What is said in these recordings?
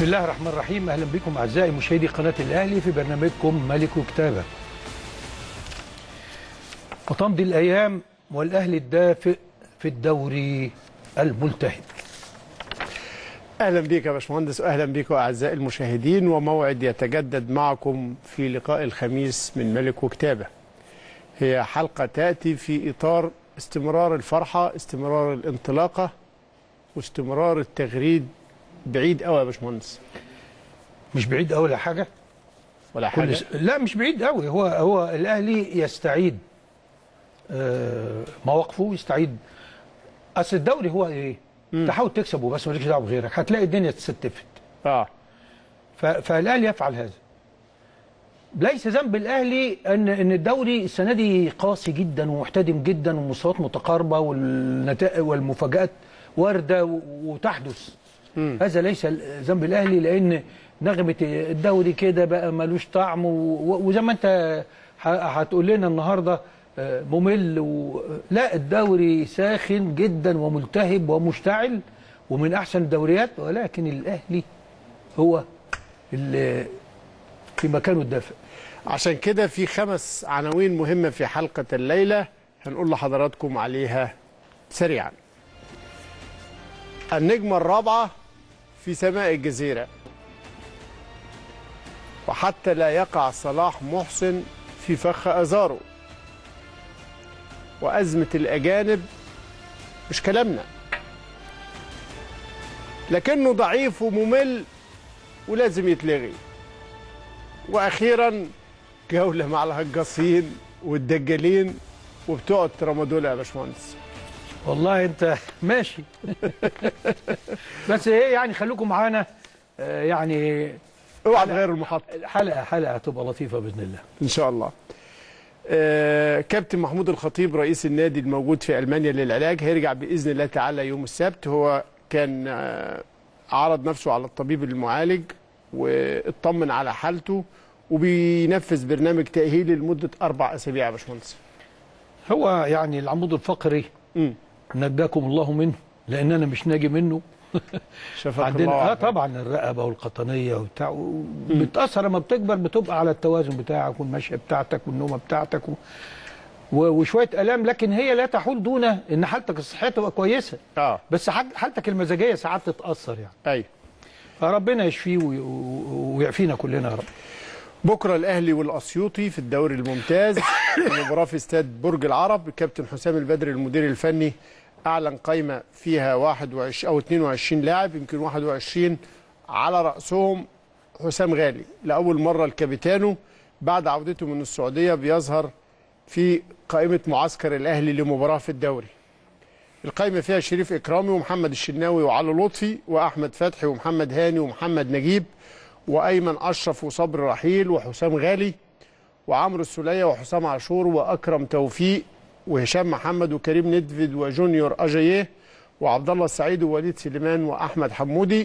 بسم الله الرحمن الرحيم اهلا بكم اعزائي مشاهدي قناه الاهلي في برنامجكم ملك وكتابه. وتمضي الايام والاهلي الدافئ في الدوري الملتهب. اهلا بك يا باشمهندس واهلا بكم اعزائي المشاهدين وموعد يتجدد معكم في لقاء الخميس من ملك وكتابه. هي حلقه تاتي في اطار استمرار الفرحه، استمرار الانطلاقه واستمرار التغريد بعيد قوي يا باشمهندس مش بعيد قوي ولا حاجه ولا كل حاجه س... لا مش بعيد قوي هو هو الاهلي يستعيد آه، مواقفه يستعيد اصل الدوري هو ايه؟ تحاول تكسبه بس مالكش دعوه بغيرك هتلاقي الدنيا اتستفت اه ف... فالاهلي يفعل هذا ليس ذنب الاهلي ان ان الدوري السنه دي قاسي جدا ومحتدم جدا والمستويات متقاربه والنتائج والمفاجات وارده و- وتحدث هذا ليس ال- ذنب الاهلي لان نغمه الدوري كده بقى ملوش طعم و- و- وزي ما انت ه- هتقول لنا النهارده آه، ممل و... لا الدوري ساخن جدا وملتهب ومشتعل ومن احسن الدوريات ولكن الاهلي هو اللي في مكانه الدافئ عشان كده في خمس عناوين مهمه في حلقه الليله هنقول لحضراتكم عليها سريعا النجمه الرابعه في سماء الجزيره وحتى لا يقع صلاح محسن في فخ ازاره وازمه الاجانب مش كلامنا لكنه ضعيف وممل ولازم يتلغي واخيرا جوله مع الهجاصين والدجالين وبتوع الترامادول يا باشمهندس والله انت ماشي بس ايه يعني خليكم معانا آه، يعني اوعى تغير المحطه حلقه حلقه هتبقى لطيفه باذن الله ان شاء الله آه كابتن محمود الخطيب رئيس النادي الموجود في المانيا للعلاج هيرجع باذن الله تعالى يوم السبت هو كان آه عرض نفسه على الطبيب المعالج واطمن على حالته وبينفذ برنامج تاهيلي لمده اربع اسابيع يا باشمهندس هو يعني العمود الفقري مم. نجاكم الله منه لان انا مش ناجي منه شفاك عندنا الله اه وعافاك. طبعا الرقبه والقطنيه وبتاع بتاثر لما بتكبر بتبقى على التوازن بتاعك والمشيه بتاعتك والنومه بتاعتك و... و- وشويه الام لكن هي لا تحول دون ان حالتك الصحيه تبقى كويسه اه بس حاج- حالتك المزاجيه ساعات تتاثر يعني ايوه فربنا يشفيه وي- و- ويعفينا كلنا يا رب بكره الاهلي والاسيوطي في الدوري الممتاز المباراه في استاد برج العرب الكابتن حسام البدري المدير الفني اعلن قائمه فيها 21 او 22 لاعب يمكن 21 على راسهم حسام غالي لاول مره الكابيتانو بعد عودته من السعوديه بيظهر في قائمه معسكر الاهلي لمباراه في الدوري القائمه فيها شريف اكرامي ومحمد الشناوي وعلي لطفي واحمد فتحي ومحمد هاني ومحمد نجيب وايمن اشرف وصبر رحيل وحسام غالي وعمرو السوليه وحسام عاشور واكرم توفيق وهشام محمد وكريم ندفيد وجونيور اجاييه وعبد الله السعيد ووليد سليمان واحمد حمودي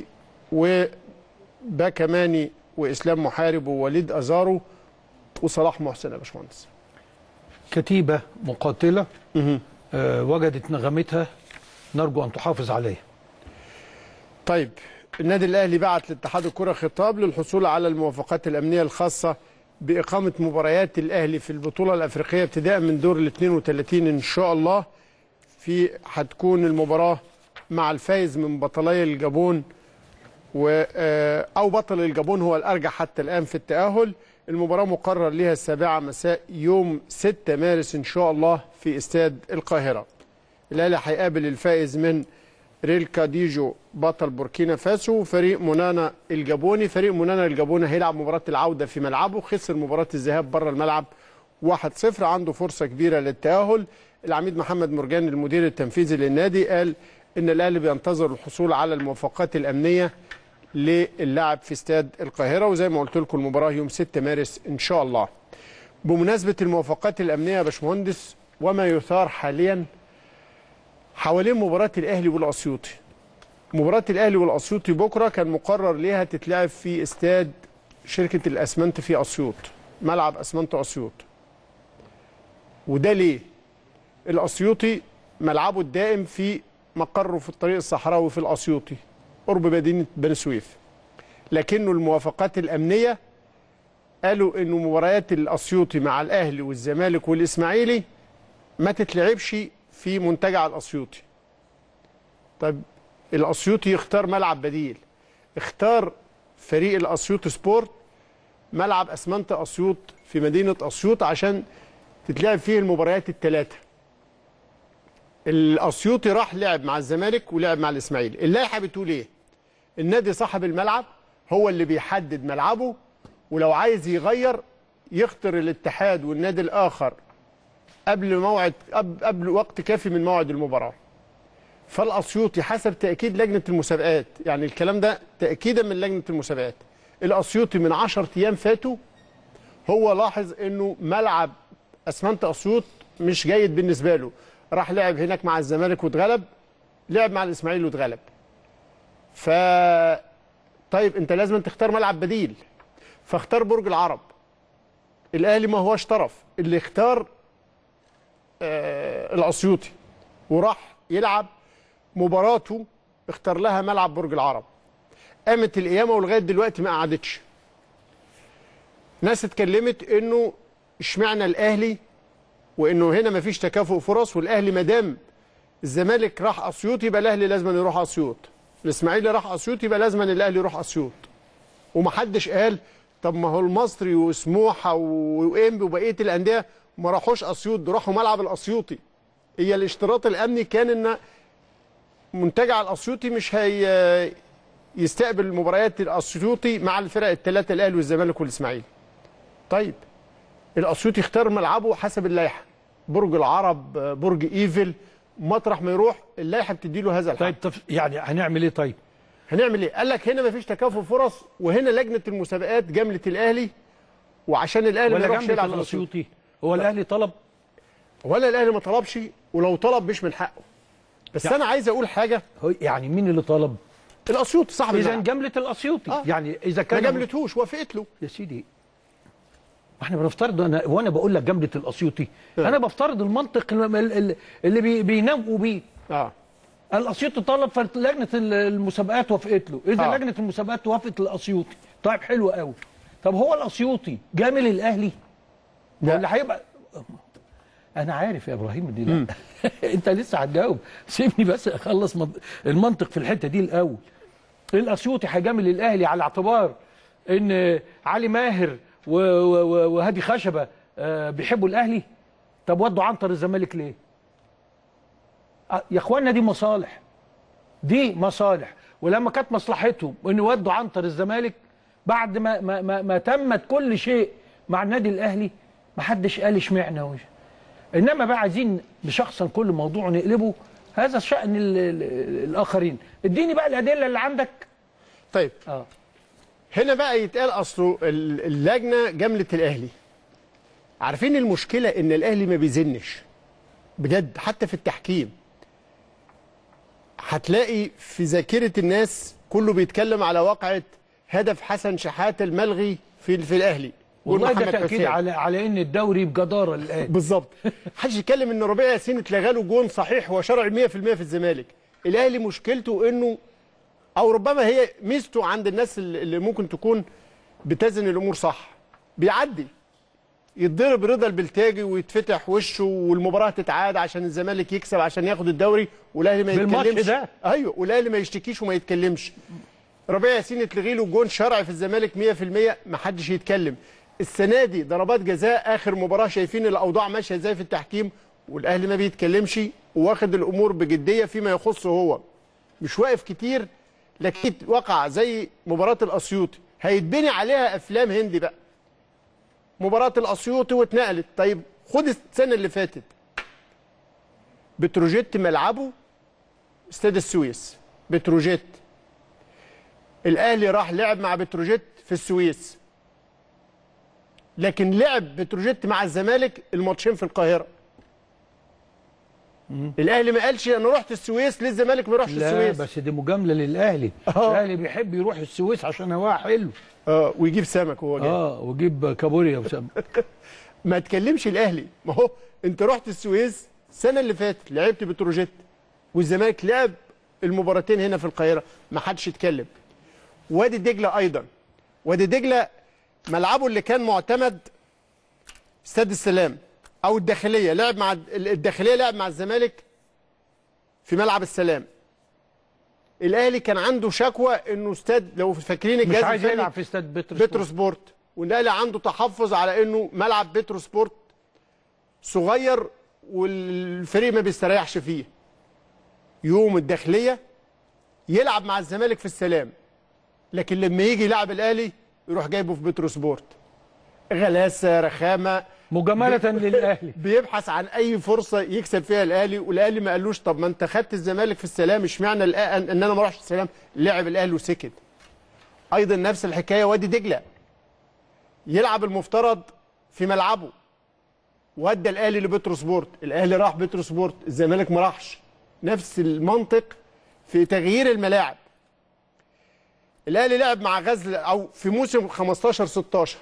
وباكماني واسلام محارب ووليد ازارو وصلاح محسن يا باشمهندس كتيبه مقاتله آه وجدت نغمتها نرجو ان تحافظ عليها طيب النادي الاهلي بعت لاتحاد الكره خطاب للحصول على الموافقات الامنيه الخاصه باقامه مباريات الاهلي في البطوله الافريقيه ابتداء من دور ال 32 ان شاء الله في هتكون المباراه مع الفايز من بطلي الجابون و آه، او بطل الجابون هو الارجح حتى الان في التاهل المباراه مقرر لها السابعه مساء يوم 6 مارس ان شاء الله في استاد القاهره الاهلي هيقابل الفائز من ريل كاديجو بطل بوركينا فاسو وفريق منانا الجابوني فريق منانا الجابوني هيلعب مباراة العودة في ملعبه خسر مباراة الذهاب بره الملعب 1-0 عنده فرصة كبيرة للتأهل العميد محمد مرجان المدير التنفيذي للنادي قال ان الاهلي بينتظر الحصول على الموافقات الامنيه للاعب في استاد القاهره وزي ما قلت لكم المباراه يوم 6 مارس ان شاء الله بمناسبه الموافقات الامنيه يا باشمهندس وما يثار حاليا حوالين مباراة الأهلي والأسيوطي مباراة الأهلي والأسيوطي بكرة كان مقرر ليها تتلعب في استاد شركة الأسمنت في أسيوط ملعب أسمنت أسيوط وده ليه؟ الأسيوطي ملعبه الدائم في مقره في الطريق الصحراوي في الأسيوطي قرب مدينة بني سويف لكنه الموافقات الامنيه قالوا انه مباريات الاسيوطي مع الاهلي والزمالك والاسماعيلي ما تتلعبش في منتجع الاسيوطي طب الاسيوطي يختار ملعب بديل اختار فريق الاسيوط سبورت ملعب اسمنت اسيوط في مدينه اسيوط عشان تتلعب فيه المباريات الثلاثه الاسيوطي راح لعب مع الزمالك ولعب مع الاسماعيلي اللائحه بتقول ايه النادي صاحب الملعب هو اللي بيحدد ملعبه ولو عايز يغير يختار الاتحاد والنادي الاخر قبل موعد قبل قبل وقت كافي من موعد المباراه فالاسيوطي حسب تاكيد لجنه المسابقات يعني الكلام ده تاكيدا من لجنه المسابقات الاسيوطي من 10 ايام فاتوا هو لاحظ انه ملعب اسمنت اسيوط مش جيد بالنسبه له راح لعب هناك مع الزمالك واتغلب لعب مع الاسماعيلي واتغلب ف طيب انت لازم تختار ملعب بديل فاختار برج العرب الاهلي ما هوش طرف اللي اختار آه الاسيوطي وراح يلعب مباراته اختار لها ملعب برج العرب قامت القيامه ولغايه دلوقتي ما قعدتش ناس اتكلمت انه اشمعنى الاهلي وانه هنا ما فيش تكافؤ فرص والاهلي ما دام الزمالك راح اسيوط يبقى الاهلي لازم يروح اسيوط الاسماعيلي راح اسيوط يبقى لازم الاهلي يروح اسيوط ومحدش قال طب ما هو المصري وسموحه وانبي وبقيه الانديه ما راحوش اسيوط ده راحوا ملعب الاسيوطي هي الاشتراط الامني كان ان منتجع الاسيوطي مش هي يستقبل مباريات الاسيوطي مع الفرق الثلاثه الاهلي والزمالك والاسماعيلي طيب الاسيوطي اختار ملعبه حسب اللائحه برج العرب برج ايفل مطرح ما يروح اللائحه بتدي له هذا الحق طيب تف... يعني هنعمل ايه طيب هنعمل ايه قال لك هنا مفيش تكافؤ فرص وهنا لجنه المسابقات جمله الاهلي وعشان الاهلي ما ولا يروحش جنبة يلعب في الاسيوطي الاسيوطي هو الاهلي طلب ولا الاهلي ما طلبش ولو طلب مش من حقه بس يعني- انا عايز اقول حاجه هو يعني مين اللي طلب الاسيوطي صاحب اذا الملعب جمله الاسيوطي آه. يعني اذا ما كان جملتهوش وافقت له يا سيدي ما احنا بنفترض انا وانا بقول لك جمله الاسيوطي آه. انا بفترض المنطق ال- ال- اللي بي- بينووا بيه اه الاسيوطي طلب فلجنه ال- المسابقات وافقت له اذا آه. لجنه المسابقات وافقت للاسيوطي طيب حلو قوي طب هو الاسيوطي جامل الاهلي لا. ولا هيبقى انا عارف يا ابراهيم دي لا انت لسه هتجاوب سيبني بس اخلص منط- المنطق في الحته دي الاول الاسيوطي هيجامل الاهلي على اعتبار ان علي ماهر و- و- و- وهادي خشبه آه، بيحبوا الاهلي طب ودوا عنتر الزمالك ليه آه، يا اخوانا دي مصالح دي مصالح ولما كانت مصلحتهم ان يودوا عنتر الزمالك بعد ما ما ما, ما تمت كل شيء مع النادي الاهلي ما حدش قال اشمعنى وش انما بقى عايزين بشخصا كل موضوع نقلبه هذا شأن ال- ال- الاخرين اديني بقى الادله اللي عندك طيب اه هنا بقى يتقال اصله ال- اللجنه جمله الاهلي عارفين المشكله ان الاهلي ما بيزنش بجد حتى في التحكيم هتلاقي في ذاكره الناس كله بيتكلم على واقعه هدف حسن شحاته الملغي في في الاهلي والله ده محمد تاكيد حسين. على على ان الدوري بجداره الان بالظبط محدش يتكلم ان ربيع ياسين اتلغى له جون صحيح وشرعي 100% في الزمالك الاهلي مشكلته انه او ربما هي ميزته عند الناس اللي اللي ممكن تكون بتزن الامور صح بيعدي يتضرب رضا البلتاجي ويتفتح وشه والمباراه تتعاد عشان الزمالك يكسب عشان ياخد الدوري والاهلي ما بالماتش يتكلمش ده. ايوه والاهلي ما يشتكيش وما يتكلمش ربيع ياسين اتلغي له جون شرعي في الزمالك 100% ما حدش يتكلم السنه دي ضربات جزاء اخر مباراه شايفين الاوضاع ماشيه ازاي في التحكيم والاهلي ما بيتكلمش واخد الامور بجديه فيما يخصه هو مش واقف كتير لكن وقع زي مباراه الاسيوطي هيتبني عليها افلام هندي بقى مباراه الاسيوطي واتنقلت طيب خد السنه اللي فاتت بتروجيت ملعبه استاد السويس بتروجيت الاهلي راح لعب مع بتروجيت في السويس لكن لعب بتروجيت مع الزمالك الماتشين في القاهره الاهلي ما قالش انا رحت السويس ليه الزمالك ما يروحش لا السويس بس دي مجامله للاهلي آه. الاهلي بيحب يروح السويس عشان هواها حلو اه ويجيب سمك وهو جاي اه وجيب كابوريا وسم ما تكلمش الاهلي ما هو انت رحت السويس السنه اللي فاتت لعبت بتروجيت والزمالك لعب المباراتين هنا في القاهره ما حدش يتكلم وادي دجله ايضا وادي دجله ملعبه اللي كان معتمد استاد السلام او الداخليه لعب مع الداخليه لعب مع الزمالك في ملعب السلام الاهلي كان عنده شكوى انه استاد لو فاكرين مش الجهاز عايز الفني يلعب في استاد بتروس بترو سبورت والاهلي عنده تحفظ على انه ملعب بترو سبورت صغير والفريق ما بيستريحش فيه يوم الداخليه يلعب مع الزمالك في السلام لكن لما يجي يلعب الاهلي يروح جايبه في بترو سبورت غلاسه رخامه مجامله للاهلي بيبحث عن اي فرصه يكسب فيها الاهلي والاهلي ما قالوش طب ما انت خدت الزمالك في السلام اشمعنى الآن ان انا ما اروحش السلام لعب الاهلي وسكت ايضا نفس الحكايه وادي دجله يلعب المفترض في ملعبه ودى الاهلي لبترو سبورت الاهلي راح بترو سبورت الزمالك ما راحش نفس المنطق في تغيير الملاعب الاهلي لعب مع غزل او في موسم 15 16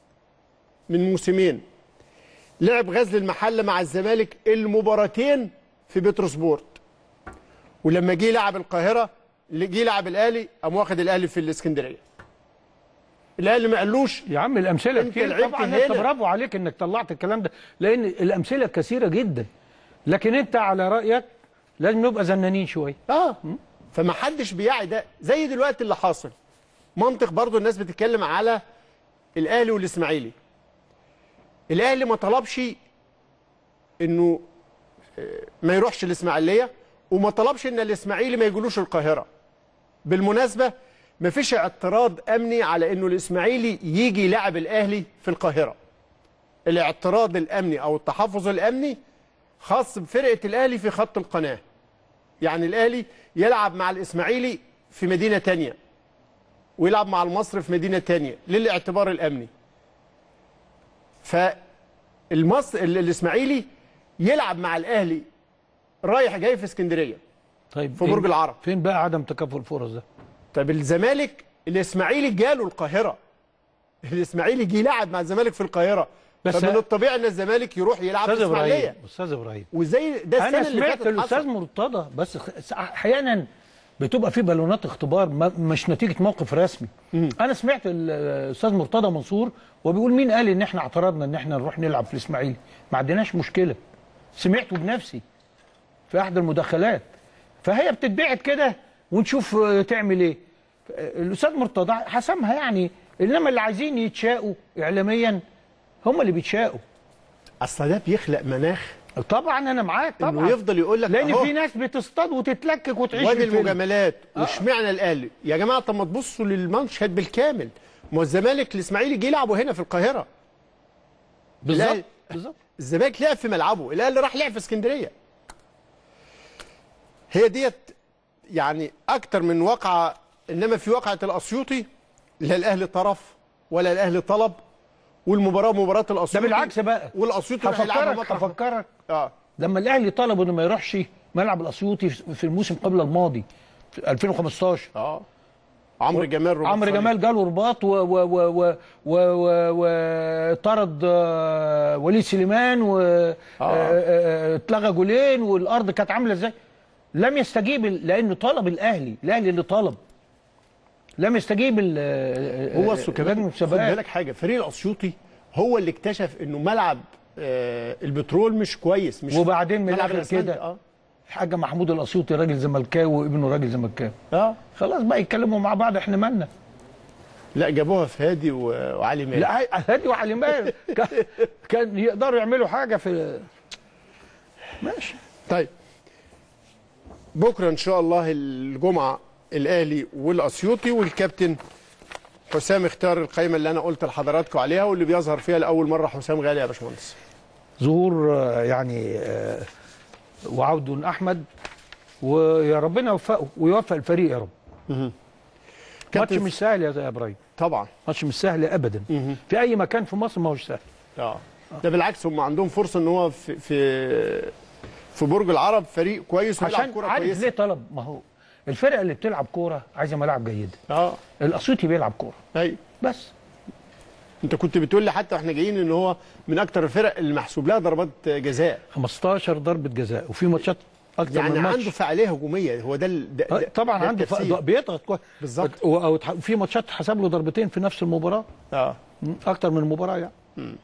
من موسمين لعب غزل المحله مع الزمالك المباراتين في بترو سبورت ولما جه يلعب القاهره اللي جه يلعب الاهلي قام واخد الاهلي في الاسكندريه الاهلي ما قالوش يا عم الامثله أنت كتير لعبت طبعا هنا. انت برافو عليك انك طلعت الكلام ده لان الامثله كثيره جدا لكن انت على رايك لازم نبقى زنانين شويه اه فما حدش بيعي ده زي دلوقتي اللي حاصل منطق برضو الناس بتتكلم على الاهلي والاسماعيلي الاهلي ما طلبش انه آه، ما يروحش الاسماعيليه وما طلبش ان الاسماعيلي ما يجولوش القاهره بالمناسبه ما فيش اعتراض امني على انه الاسماعيلي يجي يلعب الاهلي في القاهره الاعتراض الامني او التحفظ الامني خاص بفرقه الاهلي في خط القناه يعني الاهلي يلعب مع الاسماعيلي في مدينه تانية ويلعب مع المصري في مدينه تانية للاعتبار الامني فالمصر ال- الاسماعيلي يلعب مع الاهلي رايح جاي في اسكندريه طيب في فين- برج العرب. فين بقى عدم تكافؤ الفرص ده طب الزمالك الاسماعيلي جاله القاهره الاسماعيلي جه يلعب مع الزمالك في القاهره بس- فمن الطبيعي ان الزمالك يروح يلعب في استاذ ابراهيم الاسماعيليه استاذ ابراهيم وزي ده السنه انا اللي سمعت فاتت الاستاذ حصل مرتضى بس خ- احيانا بتبقى في بالونات اختبار ما- مش نتيجه موقف رسمي انا سمعت الاستاذ مرتضى منصور وبيقول مين قال ان احنا اعترضنا ان احنا نروح نلعب في الاسماعيلي ما عندناش مشكله سمعته بنفسي في احد المداخلات فهي بتتبعت كده ونشوف آه، تعمل ايه آه، الاستاذ مرتضى حسمها يعني انما اللي عايزين يتشاقوا اعلاميا هم اللي بيتشاقوا اصل ده بيخلق مناخ طبعا انا معاك طبعا انه يفضل يقول لك لان أهو. في ناس بتصطاد وتتلكك وتعيش وادي في الفيلم. المجاملات واشمعنى الاهلي يا جماعه طب ما تبصوا للمشهد بالكامل ما هو الزمالك الاسماعيلي جه يلعبوا هنا في القاهره بالظبط الأهلي- بالظبط الزمالك لعب في ملعبه الاهلي راح لعب في اسكندريه هي ديت يعني اكتر من واقعه انما في واقعه الاسيوطي لا الاهلي طرف ولا الاهلي طلب والمباراه مباراه ده الاسيوطي بالعكس بقى والاسيوطي راح يلعبها هفكرك مطرح هفكرك اه لما الاهلي طلب انه ما يروحش ملعب الاسيوطي في الموسم قبل الماضي في 2015 اه عمرو جمال رباط عمرو صليب. جمال جاله رباط و و و و و و وطرد آه، وليد سليمان واتلغى جولين والارض كانت عامله ازاي لم يستجيب ال- لانه طلب الاهلي الاهلي اللي طلب لم يستجيب ال- هو اصله لجنة كمان خد المسابقات. بالك حاجه فريق الاسيوطي هو اللي اكتشف انه ملعب آه البترول مش كويس مش وبعدين من ملعب الاخر الأسمنت. كده اه حاجه محمود الاسيوطي راجل زملكاوي وابنه راجل زملكاوي اه خلاص بقى يتكلموا مع بعض احنا مالنا لا جابوها في هادي و- وعلي مالك لا هادي وعلي ماهر كان- كان يقدروا يعملوا حاجه في ماشي طيب بكره ان شاء الله الجمعه الاهلي والاسيوطي والكابتن حسام اختار القائمه اللي انا قلت لحضراتكم عليها واللي بيظهر فيها لاول مره حسام غالي يا باشمهندس ظهور آه، يعني آه، وعود احمد ويا ربنا يوفقه ويوفق الفريق يا رب ماتش كابتن مش سهل يا يا ابراهيم طبعا ماتش مش سهل ابدا في اي مكان في مصر ما هوش سهل اه ده بالعكس هم عندهم فرصه ان هو في في في برج العرب فريق كويس ويلعب عشان كوره عارف كويسه ليه طلب ما هو الفرقه اللي بتلعب كوره عايزه ملاعب جيده اه الاسيوطي بيلعب كوره ايوه بس انت كنت بتقول لي حتى واحنا جايين ان هو من اكتر الفرق اللي محسوب لها ضربات جزاء 15 ضربه جزاء وفي ماتشات اكتر يعني من ماتش عنده فعاليه هجوميه هو ده ال- ده آه، ده- طبعا ده عنده التفسير. ف... بيضغط كويس بالظبط. و- او اتح- في ماتشات حسب له ضربتين في نفس المباراه اه م، اكتر من مباراه يعني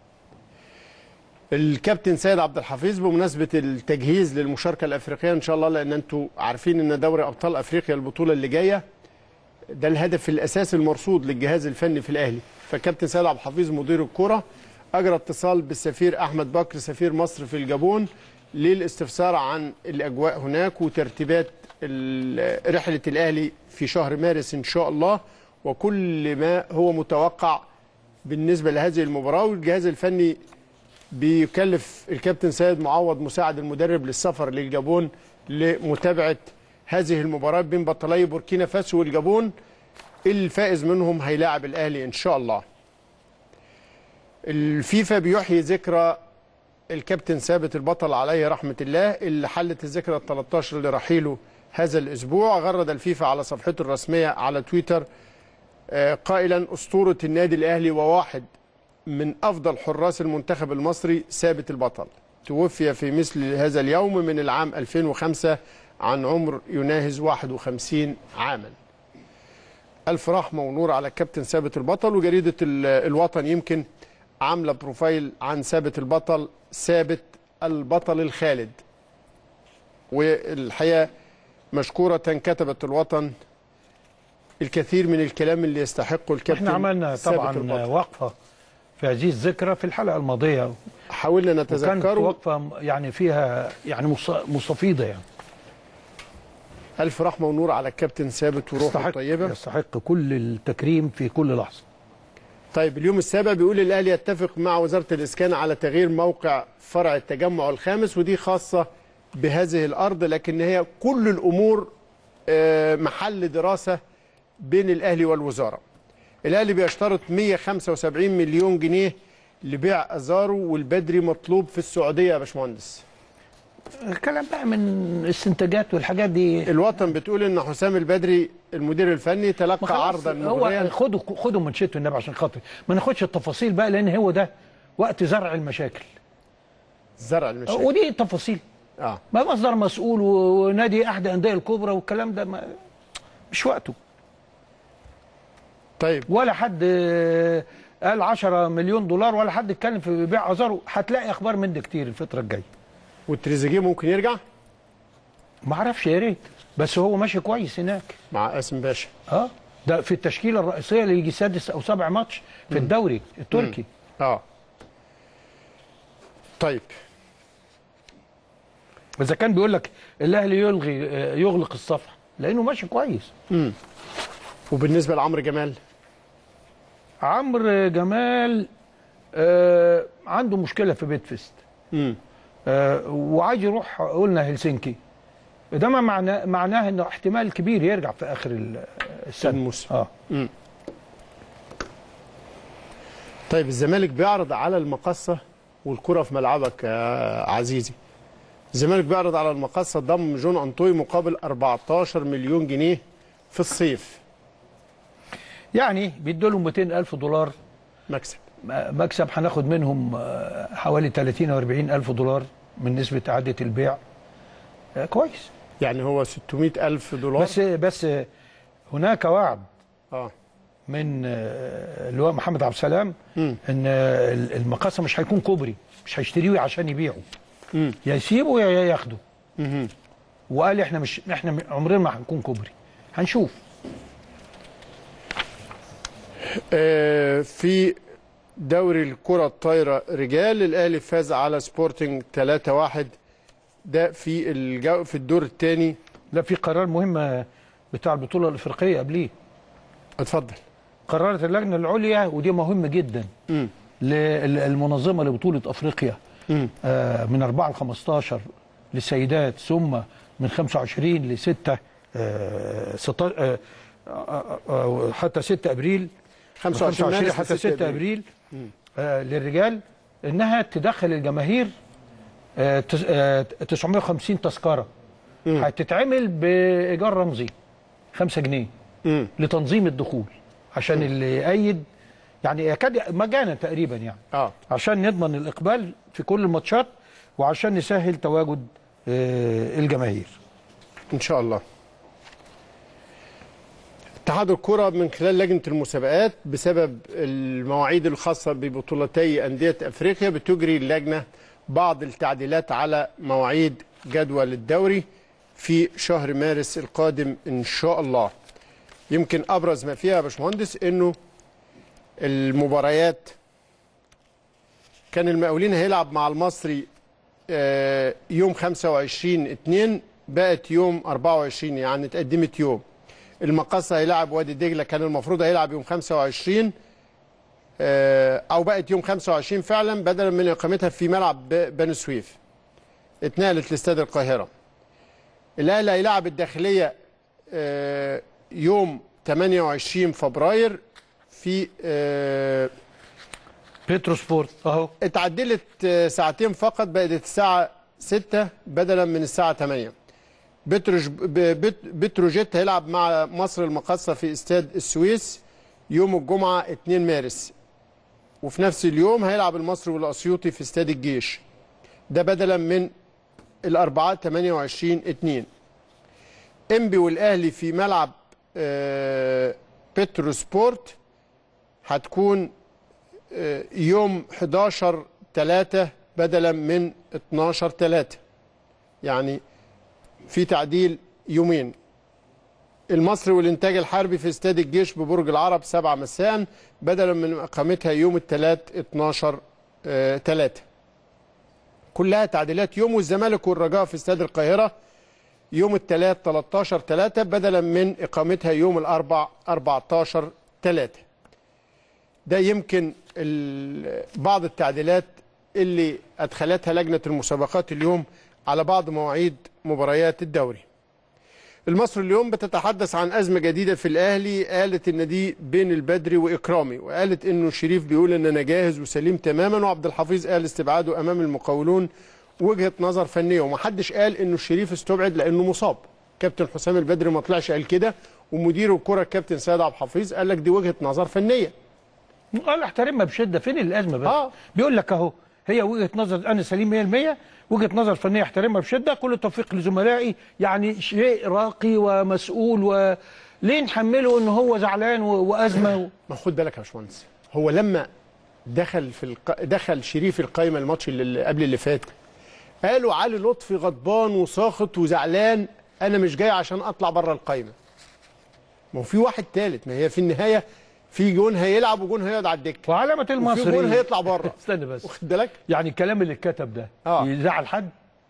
الكابتن سيد عبد الحفيظ بمناسبه التجهيز للمشاركه الافريقيه ان شاء الله لان انتوا عارفين ان دوري ابطال افريقيا البطوله اللي جايه ده الهدف الاساسي المرصود للجهاز الفني في الاهلي فكابتن سيد عبد الحفيظ مدير الكره اجرى اتصال بالسفير احمد بكر سفير مصر في الجابون للاستفسار عن الاجواء هناك وترتيبات ال- رحله الاهلي في شهر مارس ان شاء الله وكل ما هو متوقع بالنسبه لهذه المباراه والجهاز الفني بيكلف الكابتن سيد معوض مساعد المدرب للسفر للجابون لمتابعه هذه المباراه بين بطلي بوركينا فاسو والجابون الفائز منهم هيلاعب الاهلي ان شاء الله. الفيفا بيحيي ذكرى الكابتن ثابت البطل عليه رحمه الله اللي حلت الذكرى ال 13 لرحيله هذا الاسبوع غرد الفيفا على صفحته الرسميه على تويتر آه، قائلا اسطوره النادي الاهلي وواحد من افضل حراس المنتخب المصري ثابت البطل توفي في مثل هذا اليوم من العام 2005 عن عمر يناهز 51 عاما الف رحمه ونور على الكابتن ثابت البطل وجريده ال- الوطن يمكن عامله بروفايل عن ثابت البطل ثابت البطل الخالد والحقيقه مشكوره كتبت الوطن الكثير من الكلام اللي يستحقه الكابتن احنا عملنا ثابت طبعا البطل. وقفه في هذه الذكرى في الحلقه الماضيه حاولنا وكانت نتذكره وقفه يعني فيها يعني مص- مستفيضه يعني ألف رحمة ونور على الكابتن ثابت وروحه يستحق الطيبة يستحق كل التكريم في كل لحظه طيب اليوم السابع بيقول الأهلي يتفق مع وزارة الإسكان على تغيير موقع فرع التجمع الخامس ودي خاصة بهذه الأرض لكن هي كل الأمور آه، محل دراسة بين الأهلي والوزارة الأهلي بيشترط 175 مليون جنيه لبيع أزارو والبدري مطلوب في السعودية يا باشمهندس الكلام بقى من استنتاجات والحاجات دي الوطن بتقول ان حسام البدري المدير الفني ما تلقى خلاص، عرضا هو مغريا خدوا خدوا من شئتوا النبي عشان خاطر ما ناخدش التفاصيل بقى لان هو ده وقت زرع المشاكل زرع المشاكل ودي تفاصيل اه ما مصدر مسؤول و- ونادي احد الانديه الكبرى والكلام ده ما مش وقته طيب ولا حد آه، قال 10 مليون دولار ولا حد اتكلم في بيع ازارو هتلاقي اخبار من ده كتير الفتره الجايه والتريزيجيه ممكن يرجع ما اعرفش يا ريت بس هو ماشي كويس هناك مع قاسم باشا اه ده في التشكيله الرئيسيه اللي يجي سادس او سابع ماتش في الدوري التركي اه طيب اذا كان بيقول لك الاهلي يلغي آه، يغلق الصفحه لانه ماشي كويس وبالنسبه لعمرو جمال عمرو جمال آه عنده مشكله في بيتفست امم آه وعايز يروح قلنا هلسنكي ده ما معناه معناه انه احتمال كبير يرجع في اخر ال- السنه الموسم. اه طيب الزمالك بيعرض على المقصه والكره في ملعبك يا عزيزي الزمالك بيعرض على المقصه ضم جون انطوي مقابل 14 مليون جنيه في الصيف يعني بيدوا لهم 200 الف دولار مكسب م- مكسب هناخد منهم آه، حوالي 30 او 40 الف دولار من نسبه اعاده البيع آه كويس يعني هو 600 ألف دولار بس بس هناك وعد اه من آه، اللواء محمد عبد السلام مم. ان آه، المقاصه مش هيكون كوبري مش هيشتريه عشان يبيعه مم. يا يسيبه يا ياخده مهم. وقال احنا مش احنا عمرنا ما هنكون كوبري هنشوف آه، في دوري الكرة الطايرة رجال الأهلي فاز على سبورتنج 3-1 ده في الجو في الدور الثاني لا في قرار مهم بتاع البطوله الافريقيه قبليه اتفضل قررت اللجنه العليا ودي مهم جدا مم. للمنظمه لبطوله افريقيا مم. آه، من 4 ل 15 للسيدات ثم من 25 ل 6 آه، 16 آه، آه، آه، حتى 6 ابريل 25 مارس حتى ل 6 6 ابريل آه، للرجال انها تدخل الجماهير آه، تس- آه، 950 تذكره مم. هتتعمل بايجار رمزي 5 جنيه مم. لتنظيم الدخول عشان اللي يأيد يعني يكاد مجانا تقريبا يعني اه عشان نضمن الاقبال في كل الماتشات وعشان نسهل تواجد آه، الجماهير ان شاء الله اتحاد الكرة من خلال لجنة المسابقات بسبب المواعيد الخاصة ببطولتي أندية أفريقيا بتجري اللجنة بعض التعديلات على مواعيد جدول الدوري في شهر مارس القادم إن شاء الله يمكن أبرز ما فيها يا باشمهندس إنه المباريات كان المقاولين هيلعب مع المصري آه، يوم 25 2 بقت يوم 24 يعني اتقدمت يوم المقصة هيلعب وادي دجلة كان المفروض هيلعب يوم 25 آه، او بقت يوم 25 فعلا بدلا من اقامتها في ملعب ب- بني سويف اتنقلت لاستاد القاهرة الاهلي هيلعب الداخلية آه، يوم 28 فبراير في آه، بيترو سبورت اهو اتعدلت آه، ساعتين فقط بقت الساعة 6 بدلا من الساعة 8 بتروج ب- بت- بتروجيت هيلعب مع مصر المقاصة في استاد السويس يوم الجمعة 2 مارس وفي نفس اليوم هيلعب المصري والأسيوطي في استاد الجيش ده بدلا من الأربعاء 28 2 انبي والأهلي في ملعب آه، بترو سبورت هتكون آه، يوم 11 3 بدلا من 12 3 يعني في تعديل يومين المصري والانتاج الحربي في استاد الجيش ببرج العرب 7 مساء بدلا من اقامتها يوم الثلاث 12 3 كلها تعديلات يوم والزمالك والرجاء في استاد القاهره يوم الثلاث 13 3 بدلا من اقامتها يوم الاربع 14 3 ده يمكن ال- بعض التعديلات اللي ادخلتها لجنه المسابقات اليوم على بعض مواعيد مباريات الدوري. المصري اليوم بتتحدث عن ازمه جديده في الاهلي قالت ان دي بين البدري واكرامي وقالت انه شريف بيقول ان انا جاهز وسليم تماما وعبد الحفيظ قال استبعاده امام المقاولون وجهه نظر فنيه ومحدش قال انه الشريف استبعد لانه مصاب. كابتن حسام البدري ما طلعش قال كده ومدير الكره الكابتن سيد عبد الحفيظ قال لك دي وجهه نظر فنيه. قال احترمها بشده فين الازمه بقى آه. بيقول لك اهو هي وجهه نظر انا سليم 100% وجهه نظر فنيه احترمها بشده كل التوفيق لزملائي يعني شيء راقي ومسؤول وليه نحمله ان هو زعلان و- وازمه و... ما خد بالك يا باشمهندس هو لما دخل في الق... دخل شريف القايمه الماتش اللي اللي قبل اللي فات قالوا علي لطفي غضبان وساخط وزعلان انا مش جاي عشان اطلع بره القايمه ما هو في واحد ثالث ما هي في النهايه في جون هيلعب وجون هيقعد على الدكه وعلامه وفي المصري جون هيطلع بره استنى بس واخد بالك يعني الكلام اللي اتكتب ده آه. يزعل حد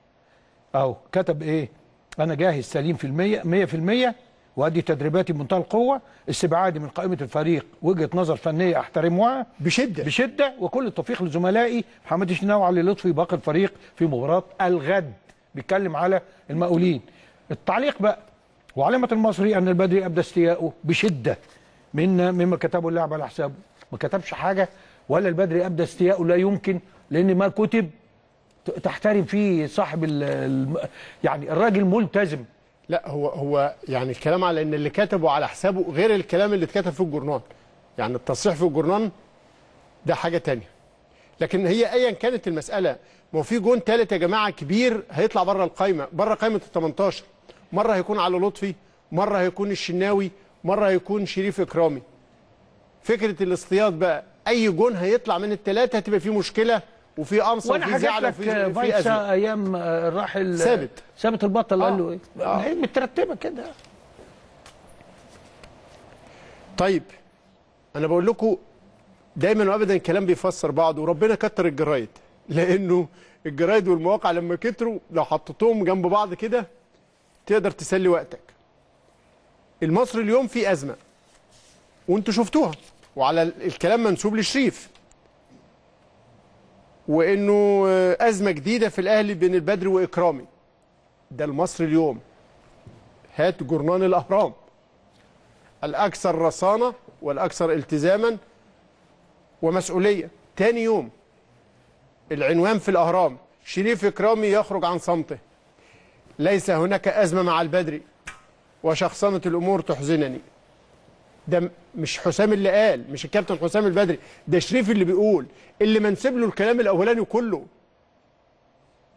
اهو كتب ايه انا جاهز سليم في المية مية في المية وادي تدريباتي بمنتهى القوه استبعادي من قائمه الفريق وجهه نظر فنيه احترمها بشده بشده وكل التوفيق لزملائي محمد الشناوي وعلي لطفي باقي الفريق في مباراه الغد بيتكلم على المقاولين التعليق بقى وعلامه المصري ان البدري ابدى استياءه بشده من مما كتبه اللاعب على حسابه ما كتبش حاجه ولا البدري ابدى استياءه لا يمكن لان ما كتب ت- تحترم فيه صاحب ال الم- يعني الراجل ملتزم لا هو هو يعني الكلام على ان اللي كتبه على حسابه غير الكلام اللي اتكتب في الجورنال يعني التصريح في الجورنال ده حاجه تانية لكن هي ايا كانت المساله ما هو في جون ثالث يا جماعه كبير هيطلع بره القايمه بره قائمه ال 18 مره هيكون علي لطفي مره هيكون الشناوي مره هيكون شريف اكرامي فكره الاصطياد بقى اي جون هيطلع من الثلاثه هتبقى فيه مشكله وفي قمصه وانا وفي حكيت زعل لك وفي في ازمه فايسا ايام آه، الراحل ثابت. ثابت البطل قال آه. له ايه آه. هي مترتبه كده طيب انا بقول لكم دايما وابدا الكلام بيفسر بعض وربنا كتر الجرايد لانه الجرايد والمواقع لما كتروا لو حطيتهم جنب بعض كده تقدر تسلي وقتك المصري اليوم في ازمه وانتوا شفتوها وعلى ال- الكلام منسوب لشريف وانه آه، ازمه جديده في الاهلي بين البدري واكرامي ده المصري اليوم هات جورنان الاهرام الأكثر رصانة والأكثر التزاما ومسؤولية تاني يوم العنوان في الأهرام شريف إكرامي يخرج عن صمته ليس هناك أزمة مع البدري وشخصنة الأمور تحزنني ده م- مش حسام اللي قال مش الكابتن حسام البدري ده شريف اللي بيقول اللي منسب له الكلام الأولاني كله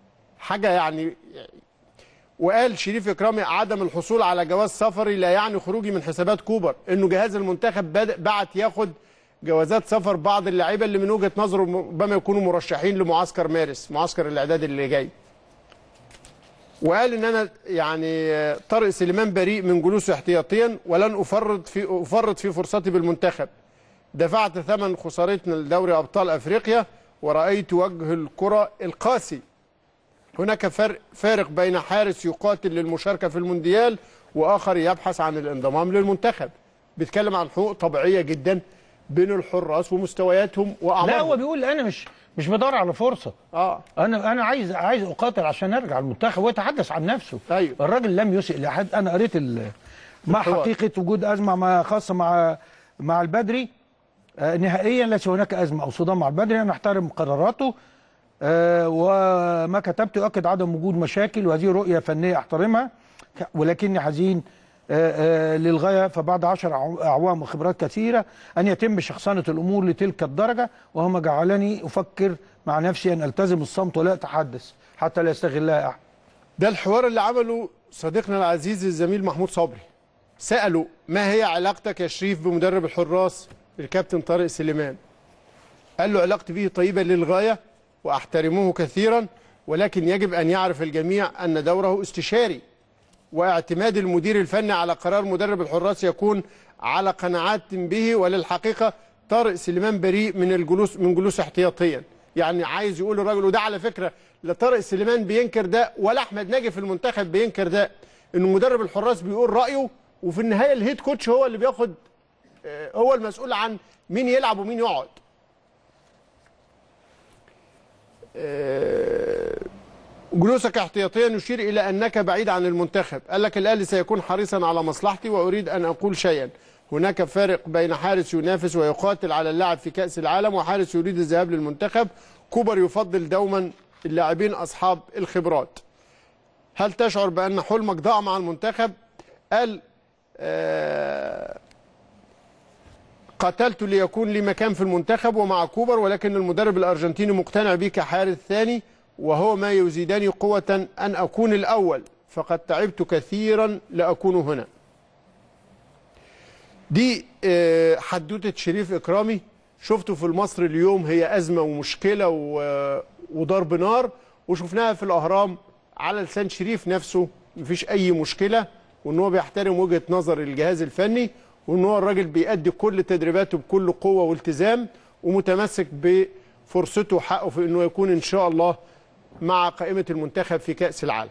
حاجه يعني وقال شريف اكرامي عدم الحصول على جواز سفري لا يعني خروجي من حسابات كوبر انه جهاز المنتخب بدأ بعت ياخد جوازات سفر بعض اللعيبه اللي من وجهه نظره ربما يكونوا مرشحين لمعسكر مارس معسكر الاعداد اللي جاي وقال ان انا يعني طارق سليمان بريء من جلوسه احتياطيا ولن افرط في افرط في فرصتي بالمنتخب دفعت ثمن خسارتنا لدوري ابطال افريقيا ورايت وجه الكره القاسي هناك فرق فارق بين حارس يقاتل للمشاركه في المونديال واخر يبحث عن الانضمام للمنتخب بيتكلم عن حقوق طبيعيه جدا بين الحراس ومستوياتهم لا هو واعمارهم بيقول انا مش مش بدور على فرصه اه انا انا عايز عايز اقاتل عشان ارجع المنتخب ويتحدث عن نفسه أيوه. الراجل لم يسئ لاحد انا قريت ال- مع الحوار. حقيقه وجود ازمه مع خاصه مع مع البدري آه، نهائيا ليس هناك ازمه او صدام مع البدري انا احترم قراراته آه، وما كتبت يؤكد عدم وجود مشاكل وهذه رؤيه فنيه احترمها ولكني حزين آه، آه، للغايه فبعد عشر أعو- اعوام وخبرات كثيره ان يتم شخصنه الامور لتلك الدرجه وهو ما جعلني افكر مع نفسي ان التزم الصمت ولا اتحدث حتى لا يستغلها احد ده الحوار اللي عمله صديقنا العزيز الزميل محمود صبري سأله ما هي علاقتك يا شريف بمدرب الحراس الكابتن طارق سليمان قال له علاقتي به طيبة للغاية وأحترمه كثيرا ولكن يجب أن يعرف الجميع أن دوره استشاري واعتماد المدير الفني على قرار مدرب الحراس يكون على قناعات به وللحقيقة طارق سليمان بريء من الجلوس من جلوس احتياطيا يعني عايز يقول الراجل وده على فكرة لا طارق سليمان بينكر ده ولا أحمد ناجي في المنتخب بينكر ده إنه مدرب الحراس بيقول رأيه وفي النهاية الهيد كوتش هو اللي بياخد آه، هو المسؤول عن مين يلعب ومين يقعد آه، جلوسك احتياطيا يشير الى انك بعيد عن المنتخب قال لك الاهلي سيكون حريصا على مصلحتي واريد ان اقول شيئا هناك فارق بين حارس ينافس ويقاتل على اللعب في كاس العالم وحارس يريد الذهاب للمنتخب كوبر يفضل دوما اللاعبين اصحاب الخبرات هل تشعر بان حلمك ضاع مع المنتخب قال آه قاتلت ليكون لي مكان في المنتخب ومع كوبر ولكن المدرب الارجنتيني مقتنع بي كحارس ثاني وهو ما يزيدني قوة أن أكون الأول فقد تعبت كثيرا لأكون هنا دي آه، حدوتة شريف إكرامي شفته في المصر اليوم هي أزمة ومشكلة و- وضرب نار وشفناها في الأهرام على لسان شريف نفسه مفيش أي مشكلة وإن هو بيحترم وجهة نظر الجهاز الفني وإن هو الراجل بيأدي كل تدريباته بكل قوة والتزام ومتمسك بفرصته وحقه في إنه يكون إن شاء الله مع قائمة المنتخب في كأس العالم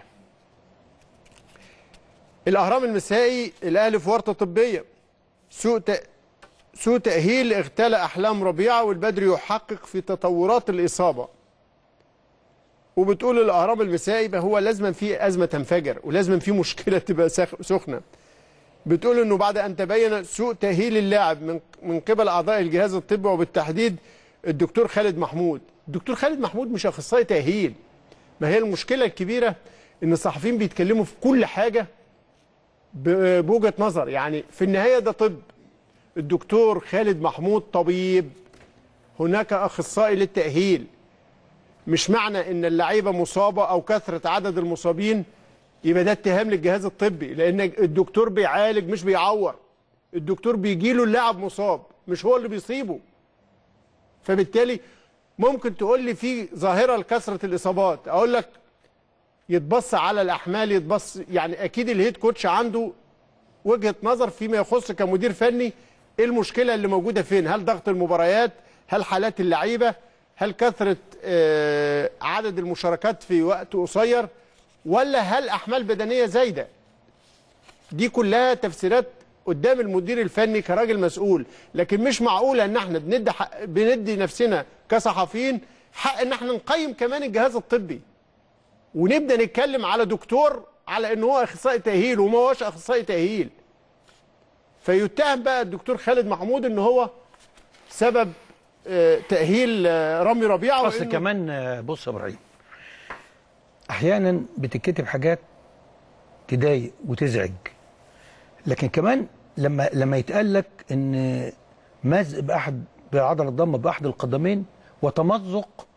الأهرام المسائي الأهلي في ورطة طبية سوء ت... سوء تأهيل اغتلى أحلام ربيعة والبدري يحقق في تطورات الإصابة وبتقول الأهرام المسائي ما هو لازما في أزمة تنفجر ولازما في مشكلة تبقى سخ... سخنة بتقول انه بعد ان تبين سوء تأهيل اللاعب من من قبل اعضاء الجهاز الطبي وبالتحديد الدكتور خالد محمود الدكتور خالد محمود مش اخصائي تأهيل ما هي المشكلة الكبيرة ان الصحفيين بيتكلموا في كل حاجة ب- بوجهة نظر يعني في النهاية ده طب الدكتور خالد محمود طبيب هناك اخصائي للتأهيل مش معنى ان اللعيبة مصابة او كثرة عدد المصابين يبقى ده اتهام للجهاز الطبي لان الدكتور بيعالج مش بيعور الدكتور بيجي له اللاعب مصاب مش هو اللي بيصيبه فبالتالي ممكن تقول لي في ظاهره لكثره الاصابات اقول لك يتبص على الاحمال يتبص يعني اكيد الهيد كوتش عنده وجهه نظر فيما يخص كمدير فني ايه المشكله اللي موجوده فين هل ضغط المباريات هل حالات اللعيبه هل كثره آه، عدد المشاركات في وقت قصير ولا هل احمال بدنيه زايده دي كلها تفسيرات قدام المدير الفني كراجل مسؤول لكن مش معقوله ان احنا بندي حق بندي نفسنا كصحفيين حق ان احنا نقيم كمان الجهاز الطبي ونبدا نتكلم على دكتور على ان هو اخصائي تاهيل وما هوش اخصائي تاهيل فيتهم بقى الدكتور خالد محمود ان هو سبب آه، تاهيل آه، رامي ربيعه اصل وإنه- كمان آه، بص يا ابراهيم احيانا بتتكتب حاجات تضايق وتزعج لكن كمان لما لما يتقال لك ان مزق باحد بعضله الضمه باحد القدمين وتمزق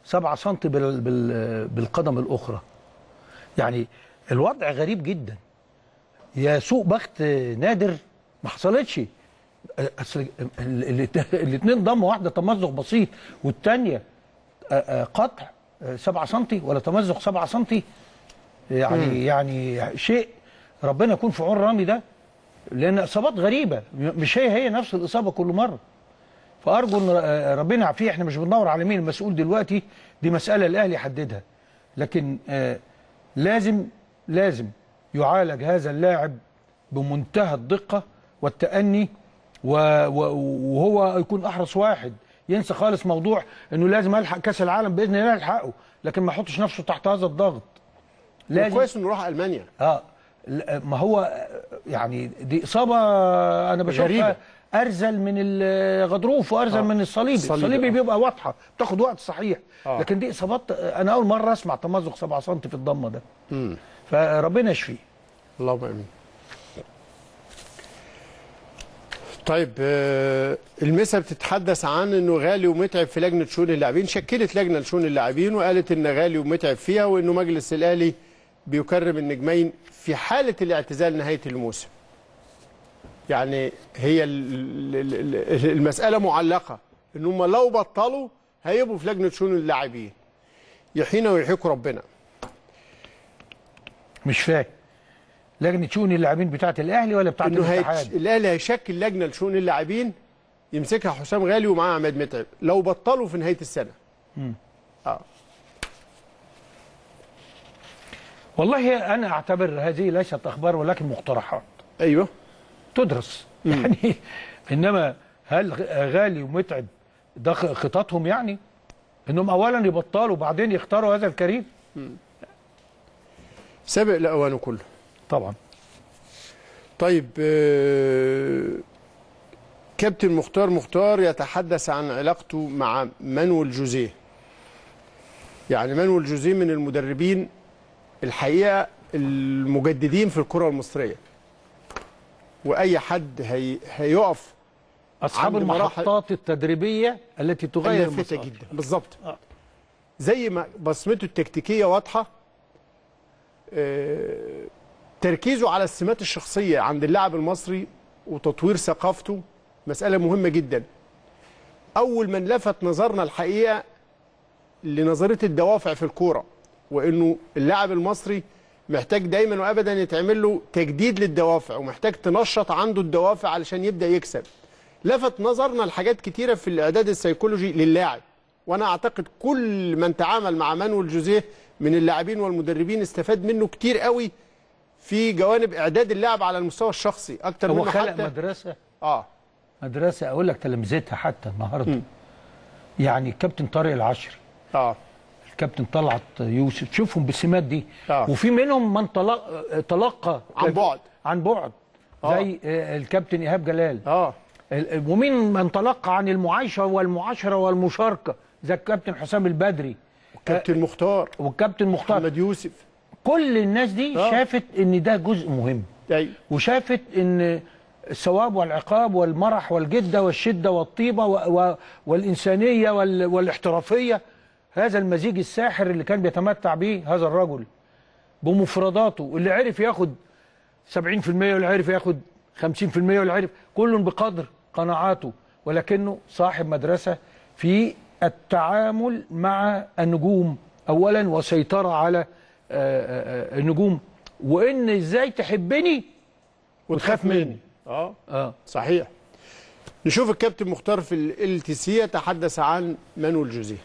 7 سم بال بال بالقدم الاخرى يعني الوضع غريب جدا يا سوء بخت نادر ما حصلتش اصل الاثنين ضم واحده تمزق بسيط والثانيه قطع 7 سم ولا تمزق 7 سم يعني مم. يعني شيء ربنا يكون في عون رامي ده لان اصابات غريبه مش هي هي نفس الاصابه كل مره فارجو ان ربنا يعافيه احنا مش بندور على مين المسؤول دلوقتي دي مساله الاهلي يحددها لكن آه لازم لازم يعالج هذا اللاعب بمنتهى الدقه والتاني وهو يكون احرص واحد ينسى خالص موضوع انه لازم الحق كاس العالم باذن الله يلحقه لكن ما يحطش نفسه تحت هذا الضغط لازم كويس انه راح المانيا اه ما هو يعني دي اصابه انا بشوفها ارزل من الغضروف وارزل آه. من الصليبي الصليبي, الصليبي آه. بيبقى واضحه بتاخد وقت صحيح آه. لكن دي اصابات انا اول مره اسمع تمزق 7 سم في الضمه ده مم. فربنا يشفيه اللهم امين طيب المسا بتتحدث عن انه غالي ومتعب في لجنه شؤون اللاعبين شكلت لجنه لشؤون اللاعبين وقالت ان غالي ومتعب فيها وانه مجلس الاهلي بيكرم النجمين في حاله الاعتزال نهايه الموسم يعني هي المساله معلقه ان هم لو بطلوا هيبقوا في لجنه شؤون اللاعبين يحيينا ويحييكم ربنا مش فاهم لجنه شؤون اللاعبين بتاعه الاهلي ولا بتاعه الاتحاد الاهلي هيشكل لجنه لشؤون اللاعبين يمسكها حسام غالي ومعاه عماد متعب لو بطلوا في نهايه السنه امم اه والله انا اعتبر هذه ليست اخبار ولكن مقترحات ايوه تدرس مم. يعني انما هل غالي ومتعب ده خططهم يعني انهم اولا يبطلوا وبعدين يختاروا هذا الكريم مم. سابق لاوانه كله طبعا طيب كابتن مختار مختار يتحدث عن علاقته مع مانويل جوزيه يعني مانويل جوزيه من المدربين الحقيقه المجددين في الكره المصريه واي حد هي هيقف اصحاب المحطات التدريبيه التي تغير لافته جدا بالظبط آه. زي ما بصمته التكتيكيه واضحه آه تركيزه على السمات الشخصيه عند اللاعب المصري وتطوير ثقافته مساله مهمه جدا اول من لفت نظرنا الحقيقه لنظريه الدوافع في الكوره وانه اللاعب المصري محتاج دايما وابدا يتعمل له تجديد للدوافع ومحتاج تنشط عنده الدوافع علشان يبدا يكسب لفت نظرنا لحاجات كتيره في الاعداد السيكولوجي للاعب وانا اعتقد كل من تعامل مع مانويل جوزيه من اللاعبين والمدربين استفاد منه كتير قوي في جوانب اعداد اللاعب على المستوى الشخصي اكتر هو خلق حتى مدرسه اه مدرسه اقول لك تلامذتها حتى النهارده يعني الكابتن طارق العشري اه الكابتن طلعت يوسف شوفهم بالسمات دي آه. وفي منهم من تلقى, تلقى عن بعد عن بعد آه. زي الكابتن ايهاب جلال اه ومين من تلقى عن المعايشه والمعاشره والمشاركه زي الكابتن حسام البدري والكابتن مختار والكابتن مختار محمد يوسف كل الناس دي آه. شافت ان ده جزء مهم أي. وشافت ان الثواب والعقاب والمرح والجده والشده والطيبه و... و... والانسانيه وال... والاحترافيه هذا المزيج الساحر اللي كان بيتمتع به هذا الرجل بمفرداته اللي عرف ياخد 70% واللي عرف ياخد 50% واللي عرف كل بقدر قناعاته ولكنه صاحب مدرسه في التعامل مع النجوم اولا وسيطره على النجوم وان ازاي تحبني وتخاف مني اه اه صحيح نشوف الكابتن مختار في ال تي سي يتحدث عن مانويل جوزيه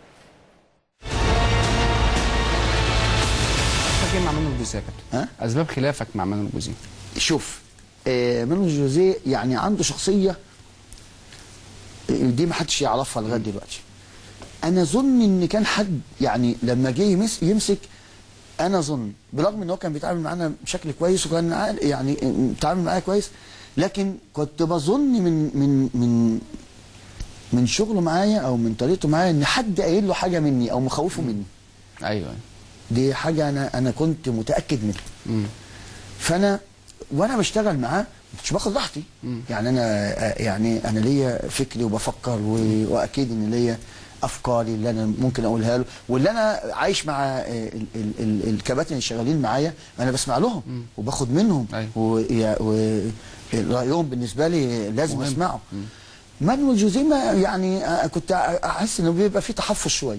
ايه مع مانويل جوزيه يا كابتن؟ اسباب خلافك مع مانويل جوزيه شوف آه مانويل جوزيه يعني عنده شخصيه دي ما حدش يعرفها لغايه دلوقتي انا اظن ان كان حد يعني لما جه يمسك انا اظن برغم ان هو كان بيتعامل معانا بشكل كويس وكان يعني بيتعامل معايا كويس لكن كنت بظن من من من من شغله معايا او من طريقته معايا ان حد قايل له حاجه مني او مخوفه مني ايوه دي حاجه انا انا كنت متاكد منها مم. فانا وانا بشتغل معاه ما كنتش باخد راحتي يعني انا يعني انا ليا فكري وبفكر واكيد ان ليا افكاري اللي انا ممكن اقولها له واللي انا عايش مع آه، ال- ال- ال- الكباتن اللي شغالين معايا انا بسمع لهم وباخد منهم أيوة. ويا- ورايهم بالنسبه لي لازم اسمعه مانويل جوزيه ما يعني آه، كنت احس انه بيبقى فيه تحفظ شويه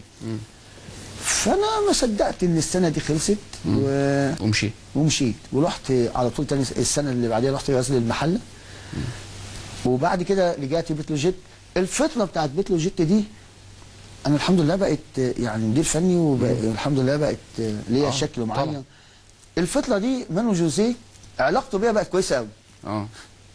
فانا ما صدقت ان السنه دي خلصت و... ومشي ومشيت ورحت على طول تاني السنه اللي بعديها رحت غزل المحله وبعد كده رجعت بتروجيت الفتره بتاعت بتروجيت دي انا الحمد لله بقيت يعني مدير فني والحمد لله بقت ليا آه، شكل طبعا. معين الفتره دي مانو جوزيه علاقته بيا بقت كويسه قوي اه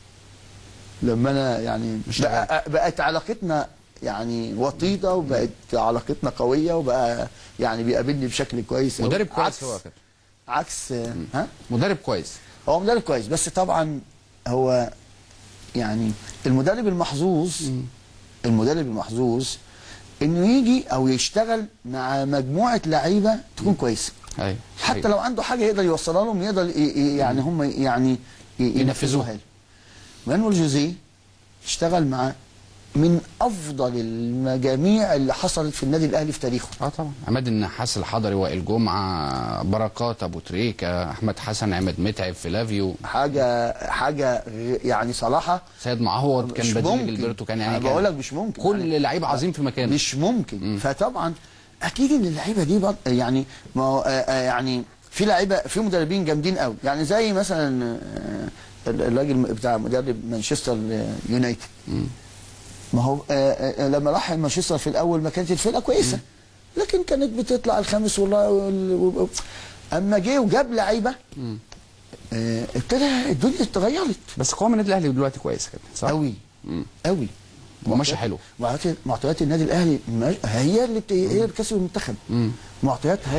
لما انا يعني مش بقى بقت علاقتنا يعني وطيده وبقت علاقتنا قويه وبقى يعني بيقابلني بشكل كويس أوي. مدرب كويس عكس هو كده عكس ها مدرب كويس هو مدرب كويس بس طبعا هو يعني المدرب المحظوظ المدرب المحظوظ انه يجي او يشتغل مع مجموعه لعيبه تكون كويسه ايوه حتى لو عنده حاجه يقدر يوصلها لهم يقدر ي- ي- يعني هم يعني ي- ينفذوها له. مانويل جوزيه اشتغل مع من افضل المجاميع اللي حصلت في النادي الاهلي في تاريخه اه طبعا عماد النحاس الحضري وائل جمعه بركات ابو تريكه احمد حسن عماد متعب فلافيو حاجه حاجه يعني صراحه سيد معوض كان مش بديل ممكن. جilberto كان يعني أنا كان بقول لك مش ممكن كل يعني لعيب عظيم في مكانه مش ممكن فطبعا اكيد ان اللعيبه دي بط... يعني ما هو آه، آه، يعني في لعيبه في مدربين جامدين قوي يعني زي مثلا آه، الراجل بتاع مدرب مانشستر آه، يونايتد ما هو آه، آه، لما راح مانشستر في الاول ما كانت الفرقه كويسه لكن كانت بتطلع الخامس والله وال- و- اما جه وجاب لعيبه آه، ابتدى الدنيا اتغيرت بس قوام النادي الاهلي دلوقتي كويس كده صح قوي قوي وماشي حلو معطيات معطيات النادي الاهلي ما- هي اللي بت- هي اللي كسب المنتخب معطياتها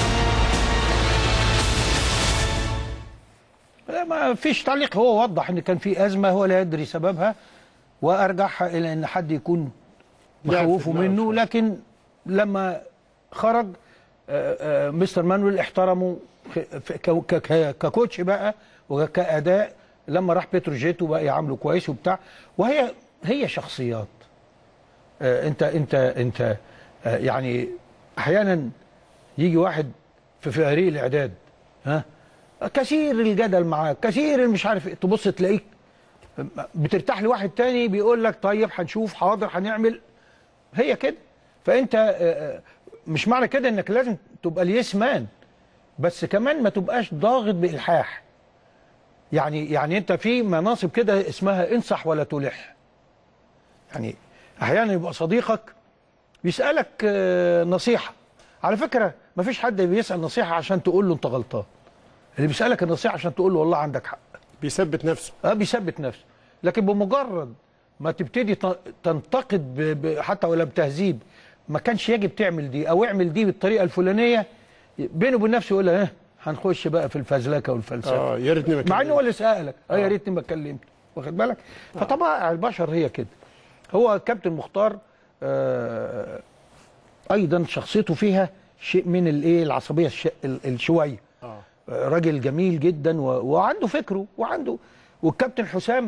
ما فيش تعليق هو وضح ان كان في ازمه هو لا يدري سببها وارجعها الى ان حد يكون مخوفه دماغه منه شوية. لكن لما خرج آه، آه، مستر مانويل احترمه خ- ف- ك- ك- ك- ككوتش بقى وكاداء لما راح بتروجيت وبقى يعامله كويس وبتاع وهي هي شخصيات آه، انت انت انت آه، يعني احيانا يجي واحد في فريق الاعداد ها كثير الجدل معاك كثير مش عارف إيه، تبص تلاقيك بترتاح لواحد تاني بيقول لك طيب هنشوف حاضر هنعمل هي كده فانت آه، آه، مش معنى كده انك لازم تبقى اليس مان بس كمان ما تبقاش ضاغط بالحاح يعني يعني انت في مناصب كده اسمها انصح ولا تلح يعني احيانا يبقى صديقك بيسالك آه، نصيحه على فكره ما فيش حد بيسال نصيحه عشان تقول له انت غلطان اللي بيسالك النصيحه عشان تقول له والله عندك حق بيثبت نفسه اه بيثبت نفسه لكن بمجرد ما تبتدي ت- تنتقد ب... ب... حتى ولا بتهذيب ما كانش يجب تعمل دي او اعمل دي بالطريقه الفلانيه بينه وبين نفسه يقول اه هنخش بقى في الفزلكه والفلسفه اه يا ريتني ما مع انه هو كلمت. اللي سالك اه يا ريتني ما اتكلمت واخد بالك فطبعا البشر هي كده هو كابتن مختار آه ايضا شخصيته فيها شيء من الايه العصبيه الش... ال- الشويه اه آه، راجل جميل جدا و... وعنده فكره وعنده والكابتن حسام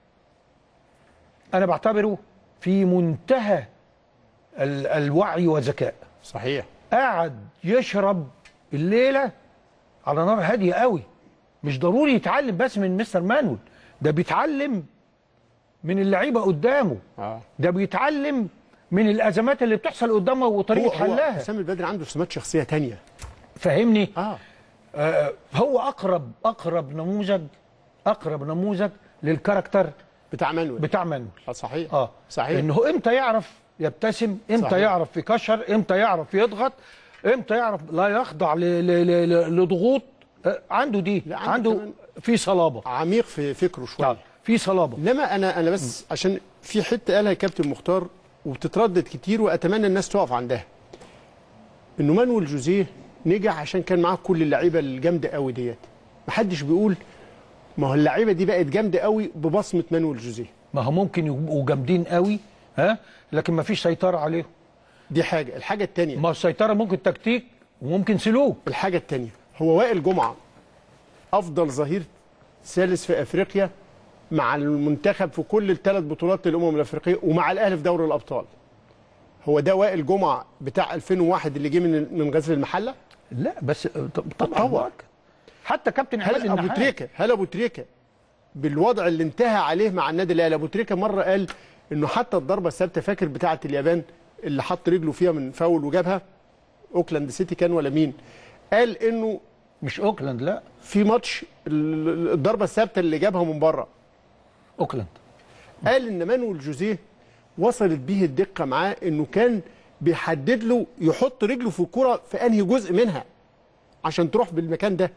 انا بعتبره في منتهى ال... الوعي والذكاء صحيح قاعد يشرب الليله على نار هاديه قوي مش ضروري يتعلم بس من مستر مانويل ده بيتعلم من اللعيبه قدامه اه ده بيتعلم من الازمات اللي بتحصل قدامه هو وطريقه هو حلها حسام البدري عنده سمات شخصيه تانية فاهمني اه آه هو اقرب اقرب نموذج اقرب نموذج للكاركتر بتاع مانويل بتاع مانويل اه صحيح اه صحيح انه امتى يعرف يبتسم امتى صحيح. يعرف يكشر امتى يعرف يضغط امتى يعرف لا يخضع ل- ل- ل- لضغوط آه، عنده دي لا، عنده عنده كمان- في صلابه عميق في فكره شويه آه، في صلابه انما انا انا بس عشان في حته قالها كابتن مختار وبتتردد كتير واتمنى الناس تقف عندها انه مانويل جوزيه نجح عشان كان معاه كل اللعيبه الجامده قوي ديت محدش بيقول ما هو اللعيبه دي بقت جامده قوي ببصمه مانويل جوزيه ما هو ممكن يبقوا جامدين قوي ها لكن ما فيش سيطره عليهم دي حاجه الحاجه الثانيه ما السيطره ممكن تكتيك وممكن سلوك الحاجه الثانيه هو وائل جمعه افضل ظهير ثالث في افريقيا مع المنتخب في كل الثلاث بطولات الامم الافريقيه ومع الاهلي في دوري الابطال هو ده وائل جمعه بتاع 2001 اللي جه من من غزل المحله لا بس طب- طبعا اتطور. معاك. حتى كابتن عماد هل ابو النحاس تريكه هل ابو تريكه بالوضع اللي انتهى عليه مع النادي الاهلي ابو تريكه مره قال انه حتى الضربه الثابته فاكر بتاعه اليابان اللي حط رجله فيها من فاول وجابها اوكلاند سيتي كان ولا مين قال انه مش اوكلاند لا في ماتش ال- ال- الضربه الثابته اللي جابها من بره اوكلاند قال ان مانويل جوزيه وصلت بيه الدقه معاه انه كان بيحدد له يحط رجله في الكره في انهي جزء منها عشان تروح بالمكان ده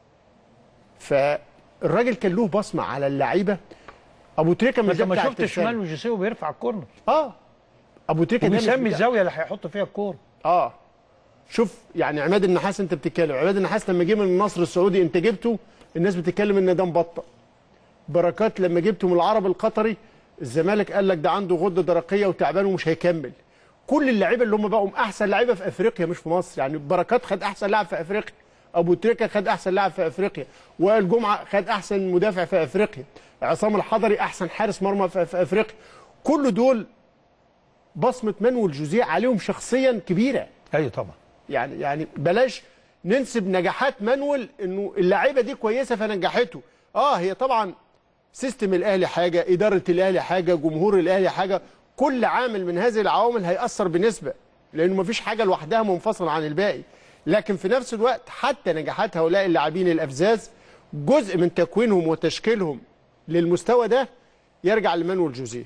فالراجل كان له بصمه على اللعيبه ابو تريكه ما مش انت ده ما بتاع شفتش الترسانة. مانو جوسيه وبيرفع الكورنر اه ابو تريكه ده مش وبيسمي بتاع- الزاويه اللي هيحط فيها الكوره اه شوف يعني عماد النحاس انت بتتكلم عماد النحاس لما جه من النصر السعودي انت جبته الناس بتتكلم ان ده مبطأ بركات لما جبته من العرب القطري الزمالك قال لك ده عنده غده درقيه وتعبان ومش هيكمل كل اللعيبه اللي هم بقوا احسن لعيبه في افريقيا مش في مصر يعني بركات خد احسن لاعب في افريقيا ابو تريكه خد احسن لاعب في افريقيا وائل جمعه خد احسن مدافع في افريقيا عصام الحضري احسن حارس مرمى في في افريقيا كل دول بصمه مانويل جوزيه عليهم شخصيا كبيره ايوه طبعا يعني يعني بلاش ننسب نجاحات مانويل انه اللعيبه دي كويسه فنجحته اه هي طبعا سيستم الاهلي حاجه اداره الاهلي حاجه جمهور الاهلي حاجه كل عامل من هذه العوامل هيأثر بنسبه لانه مفيش حاجه لوحدها منفصله عن الباقي لكن في نفس الوقت حتى نجاحات هؤلاء اللاعبين الافزاز جزء من تكوينهم وتشكيلهم للمستوى ده يرجع لمانويل جوزيه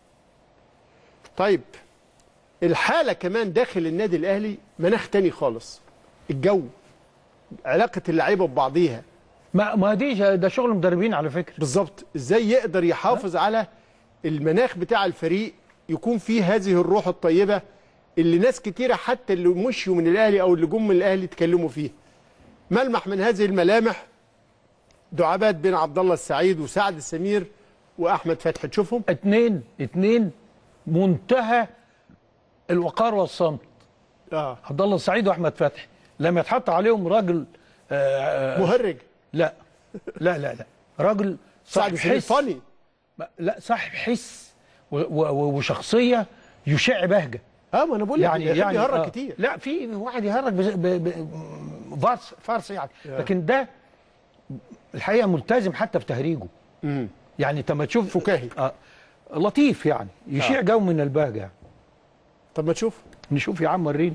طيب الحالة كمان داخل النادي الأهلي مناخ تاني خالص الجو علاقة اللعيبة ببعضيها ما ما دي ده شغل مدربين على فكره بالظبط ازاي يقدر يحافظ على المناخ بتاع الفريق يكون فيه هذه الروح الطيبة اللي ناس كتيرة حتى اللي مشيوا من الأهلي أو اللي جم من الأهلي اتكلموا فيه ملمح من هذه الملامح دعابات بين عبد الله السعيد وسعد السمير وأحمد فتحي تشوفهم اتنين اتنين منتهى الوقار والصمت اه عبد الله السعيد واحمد فتحي لما يتحط عليهم راجل آه آه مهرج لا لا لا لا راجل سعد صاحب السمير حس فاني ما- لا صاحب حس و- و- وشخصيه يشع بهجه اه ما انا بقول لك يعني بيحب يعني يهرج آه. كتير لا في واحد يهرج بز- ب... ب... فارس فارس يعني لكن ده الحقيقه ملتزم حتى في تهريجه مم. يعني انت ما تشوف فكاهي. آه لطيف يعني يشيع جو من البهجه يعني. طب ما تشوف نشوف يا عم وريني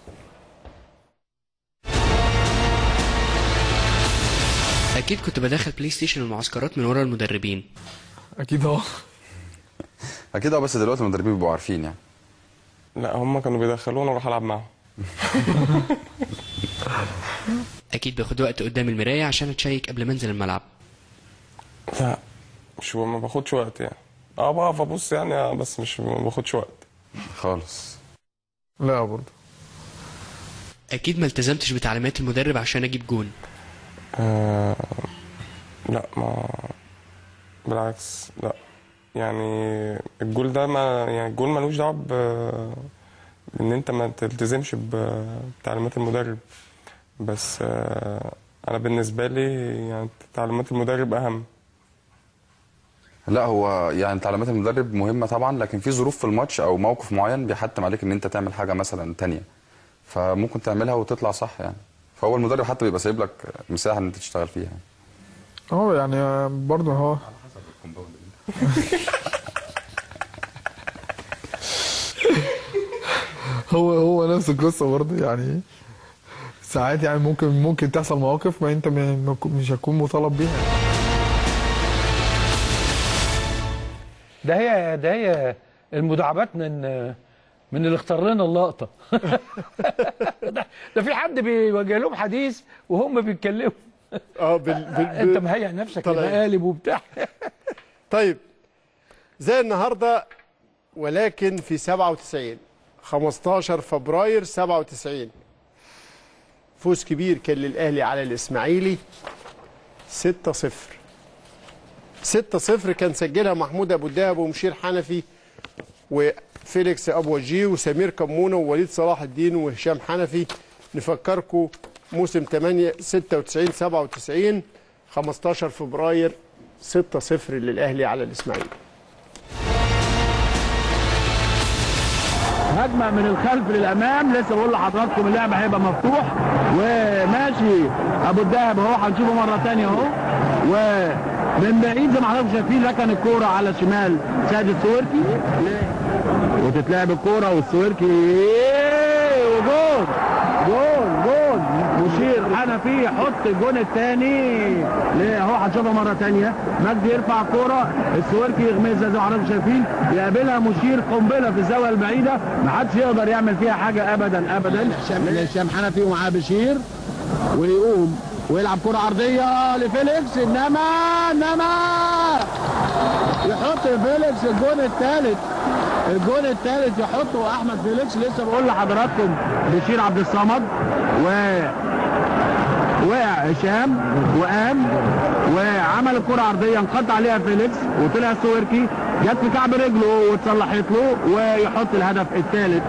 اكيد كنت بدخل بلاي ستيشن المعسكرات من ورا المدربين اكيد اه اكيد اه بس دلوقتي المدربين بيبقوا عارفين يعني لا هم كانوا بيدخلوني اروح العب معاهم اكيد باخد وقت قدام المرايه عشان اتشيك قبل ما انزل الملعب لا مش ما باخدش وقت يعني اه بقف ابص يعني بس مش ما باخدش وقت خالص لا برضه اكيد ما التزمتش بتعليمات المدرب عشان اجيب جون آه لا ما بالعكس لا يعني الجول ده ما يعني الجول ملوش دعوه ب ان انت ما تلتزمش ب- بتعليمات المدرب بس آه انا بالنسبه لي يعني تعليمات المدرب اهم لا هو يعني تعليمات المدرب مهمه طبعا لكن في ظروف في الماتش او موقف معين بيحتم عليك ان انت تعمل حاجه مثلا تانية فممكن تعملها وتطلع صح يعني فهو المدرب حتى بيبقى سايب لك مساحه ان انت تشتغل فيها يعني. اه يعني برضه هو هو هو نفس القصه برضه يعني ساعات يعني ممكن ممكن تحصل مواقف ما انت م- مش هتكون مطالب بيها ده هي ده هي المداعبات من من اللي اختار لنا اللقطه ده, ده في حد بيوجه لهم حديث وهم بيتكلموا اه بال... بال... انت مهيئ نفسك طالعين. لمقالب وبتاع طيب زي النهارده ولكن في 97 15 فبراير 97 فوز كبير كان للاهلي على الاسماعيلي 6 0 6 0 كان سجلها محمود ابو الدهب ومشير حنفي وفيليكس ابو وجيه وسمير كمونه ووليد صلاح الدين وهشام حنفي نفكركم موسم 8 96 97 15 فبراير 6 0 للاهلي على الاسماعيلي هجمه من الخلف للامام لسه بقول لحضراتكم اللعب هيبقى مفتوح وماشي ابو الدهب اهو هنشوفه مره ثانيه اهو ومن بعيد زي ما حضراتكم شايفين ركن الكوره على شمال سيد السويركي وتتلعب الكوره والسويركي وجول جول جول مشير حنفي يحط الجون الثاني اهو هنشوفها مره ثانيه مجدي يرفع الكوره السويركي يغمزها زي ما حضراتكم شايفين يقابلها مشير قنبله في الزاويه البعيده ما حدش يقدر يعمل فيها حاجه ابدا ابدا هشام حنفي ومعاه بشير ويقوم ويلعب كره عرضيه لفيليكس انما انما يحط فيليكس الجون الثالث الجون الثالث يحطه احمد فيليكس لسه بقول لحضراتكم بشير عبد الصمد و وقع هشام وقام وعمل الكره عرضيه انقض عليها فيليكس وطلع سويركي جت في كعب رجله واتصلحت له ويحط الهدف الثالث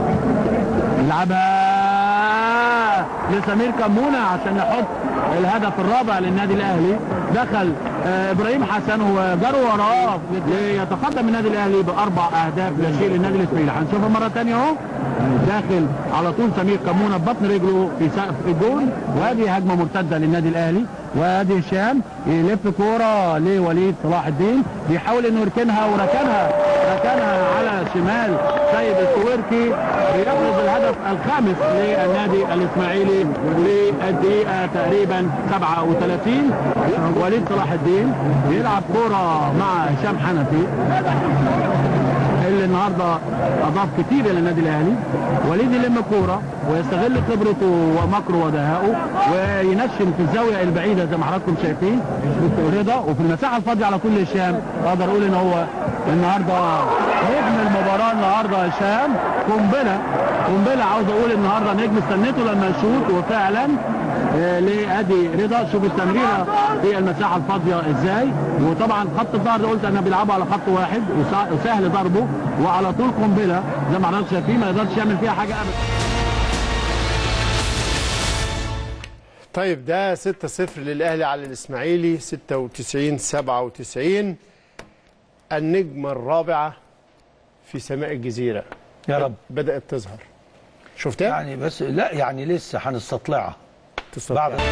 يلعبها لسمير كمونه عشان يحط الهدف الرابع للنادي الاهلي دخل آه ابراهيم حسن وجروا وراه ليتقدم النادي الاهلي باربع اهداف لا شيء للنادي الاسماعيلي هنشوفها مره ثانيه اهو داخل على طول سمير كمونه ببطن رجله في سقف الجول وادي هجمه مرتده للنادي الاهلي وادي هشام يلف كوره لوليد صلاح الدين بيحاول انه يركنها وركنها ركنها على شمال سيد السويركي بيحرز الهدف الخامس للنادي الاسماعيلي للدقيقه تقريبا 37 وليد صلاح الدين بيلعب كوره مع هشام حنفي اللي النهارده اضاف كتير الى النادي الاهلي وليد يلم كوره ويستغل خبرته ومكره ودهائه وينشن في الزاويه البعيده زي ما حضراتكم شايفين رضا وفي المساحه الفاضيه على كل هشام اقدر اقول ان هو النهارده نجم المباراه النهارده هشام قنبله قنبله عاوز اقول النهارده نجم استنيته لما يشوط وفعلا آه لادي رضا شوف التمريره في المساحه الفاضيه ازاي وطبعا خط الظهر ده قلت انا بيلعبوا على خط واحد وسهل ضربه وعلى طول قنبله زي ما حضرتك شايفين ما يقدرش يعمل فيها حاجه ابدا طيب ده 6-0 للاهلي على الاسماعيلي 96 97 النجمه الرابعه في سماء الجزيره يا رب بدات تظهر شفتها يعني بس لا يعني لسه هنستطلعها تستطيع. بعد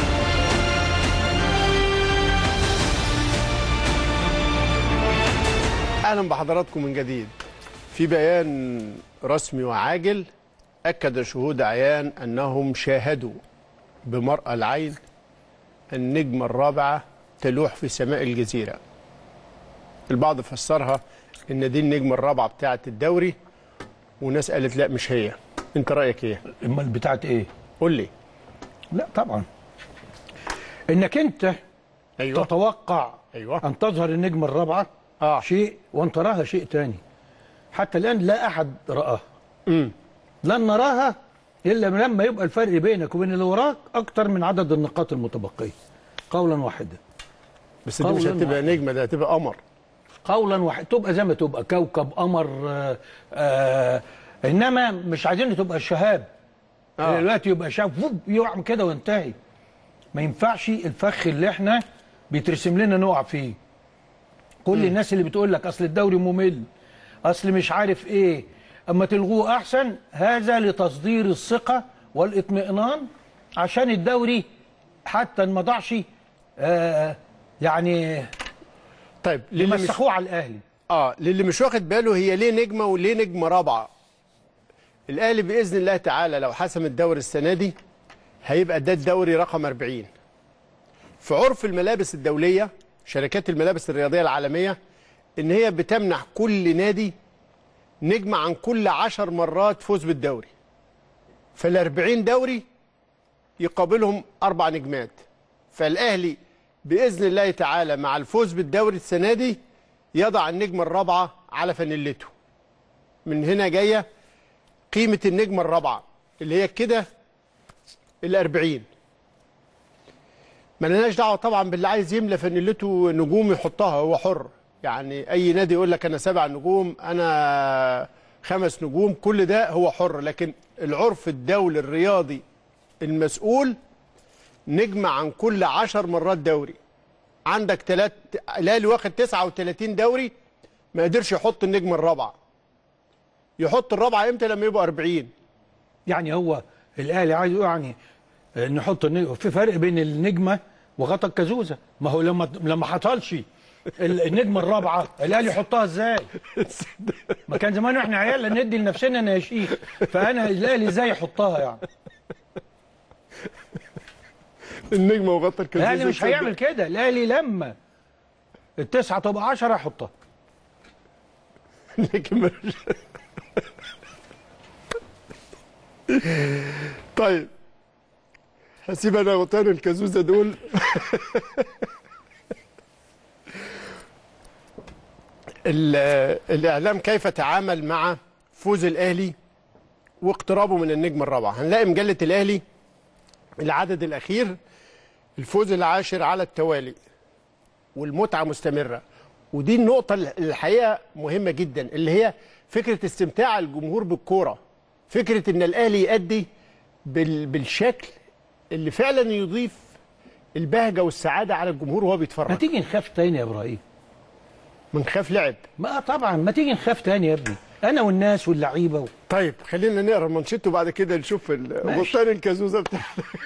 اهلا بحضراتكم من جديد في بيان رسمي وعاجل اكد شهود عيان انهم شاهدوا بمرأى العين النجمه الرابعه تلوح في سماء الجزيره البعض فسرها ان دي النجمه الرابعه بتاعه الدوري وناس قالت لا مش هي انت رايك ايه امال بتاعت ايه قول لي لا طبعا انك انت ايوه تتوقع ايوه ان تظهر النجمه الرابعه اه شيء وان تراها شيء تاني حتى الان لا احد راها امم لن نراها الا لما يبقى الفرق بينك وبين اللي وراك اكتر من عدد النقاط المتبقيه قولا واحدا بس دي مش قولاً هتبقى نجمه ده هتبقى قمر قولا واحد تبقى زي ما تبقى كوكب قمر آه آه انما مش عايزين تبقى شهاب آه. دلوقتي يبقى شهاب فوب يقع كده وينتهي ما ينفعش الفخ اللي احنا بيترسم لنا نقع فيه كل الناس اللي بتقول لك اصل الدوري ممل اصل مش عارف ايه اما تلغوه احسن هذا لتصدير الثقه والاطمئنان عشان الدوري حتى ما ضاعش آه يعني طيب للي مش يمسخوه على الاهلي اه للي مش واخد باله هي ليه نجمه وليه نجمه رابعه الاهلي باذن الله تعالى لو حسم الدوري السنه دي هيبقى ده الدوري رقم 40 في عرف الملابس الدوليه شركات الملابس الرياضيه العالميه ان هي بتمنح كل نادي نجمه عن كل عشر مرات فوز بالدوري فال 40 دوري يقابلهم اربع نجمات فالاهلي باذن الله تعالى مع الفوز بالدوري السنه دي يضع النجمه الرابعه على فانيلته من هنا جايه قيمه النجمه الرابعه اللي هي كده ال 40 ما لناش دعوه طبعا باللي عايز يملى فانيلته نجوم يحطها هو حر يعني اي نادي يقول لك انا سبع نجوم انا خمس نجوم كل ده هو حر لكن العرف الدولي الرياضي المسؤول نجمة عن كل عشر مرات دوري عندك تلات الاهلي واخد 39 دوري ما قدرش يحط النجمة الرابعة يحط الرابعه امتى لما يبقوا 40 يعني هو الاهلي عايز يقول يعني آه، نحط النجم في فرق بين النجمه وغطا الكازوزه ما هو لما لما حصلش ال- النجمه الرابعه الاهلي يحطها ازاي؟ ما كان زمان واحنا عيال ندي لنفسنا ناشئين فانا الاهلي ازاي يحطها يعني؟ النجمه وغطى الكازوزه الاهلي مش هيعمل كده الاهلي لما التسعه تبقى 10 يحطها لكن مش طيب هسيب انا غطان الكازوزه دول ال- الاعلام كيف تعامل مع فوز الاهلي واقترابه من النجمه الرابعه هنلاقي مجله الاهلي العدد الاخير الفوز العاشر على التوالي والمتعه مستمره ودي النقطه اللي الحقيقه مهمه جدا اللي هي فكره استمتاع الجمهور بالكوره فكره ان الاهلي يأدي بال بالشكل اللي فعلا يضيف البهجه والسعاده على الجمهور وهو ما بيتفرج تيجي نخاف تاني يا ابراهيم بنخاف لعب ما طبعا ما تيجي نخاف تاني يا ابني انا والناس واللعيبه و... طيب خلينا نقرا المانشيت وبعد كده نشوف ال- ماشي. غطان الكازوزه بتاعنا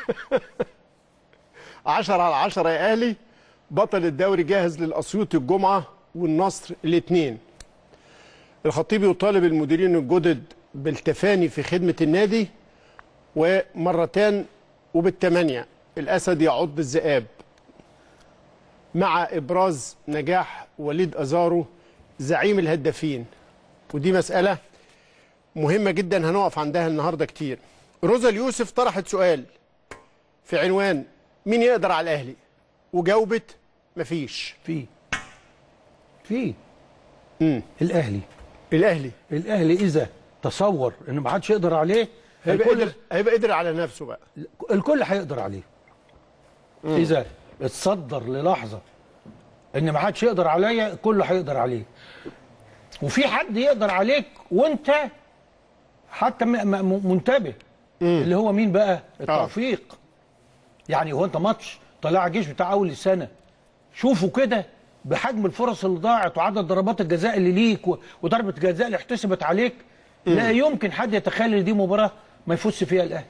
10 على 10 يا اهلي بطل الدوري جاهز للاسيوطي الجمعه والنصر الاثنين الخطيب يطالب المديرين الجدد بالتفاني في خدمه النادي ومرتان وبالثمانيه الاسد يعض الذئاب مع ابراز نجاح وليد ازارو زعيم الهدافين ودي مساله مهمة جدا هنقف عندها النهاردة كتير روزا اليوسف طرحت سؤال في عنوان مين يقدر على الأهلي وجاوبت مفيش في في مم. الاهلي الأهلي الاهلي اذا تصور ان ما حدش يقدر عليه هيبقى الكل قدر, هيبقى قدر على نفسه بقى الكل هيقدر عليه اذا اتصدر للحظه ان ما حدش يقدر عليا كله هيقدر عليه وفي حد يقدر عليك وانت حتى م- م- منتبه اللي هو مين بقى التوفيق يعني هو انت ماتش طلع الجيش بتاع اول السنه شوفوا كده بحجم الفرص اللي ضاعت وعدد ضربات الجزاء اللي ليك و- وضربه الجزاء اللي احتسبت عليك لا يمكن حد يتخيل ان دي مباراه ما يفوزش فيها الاهلي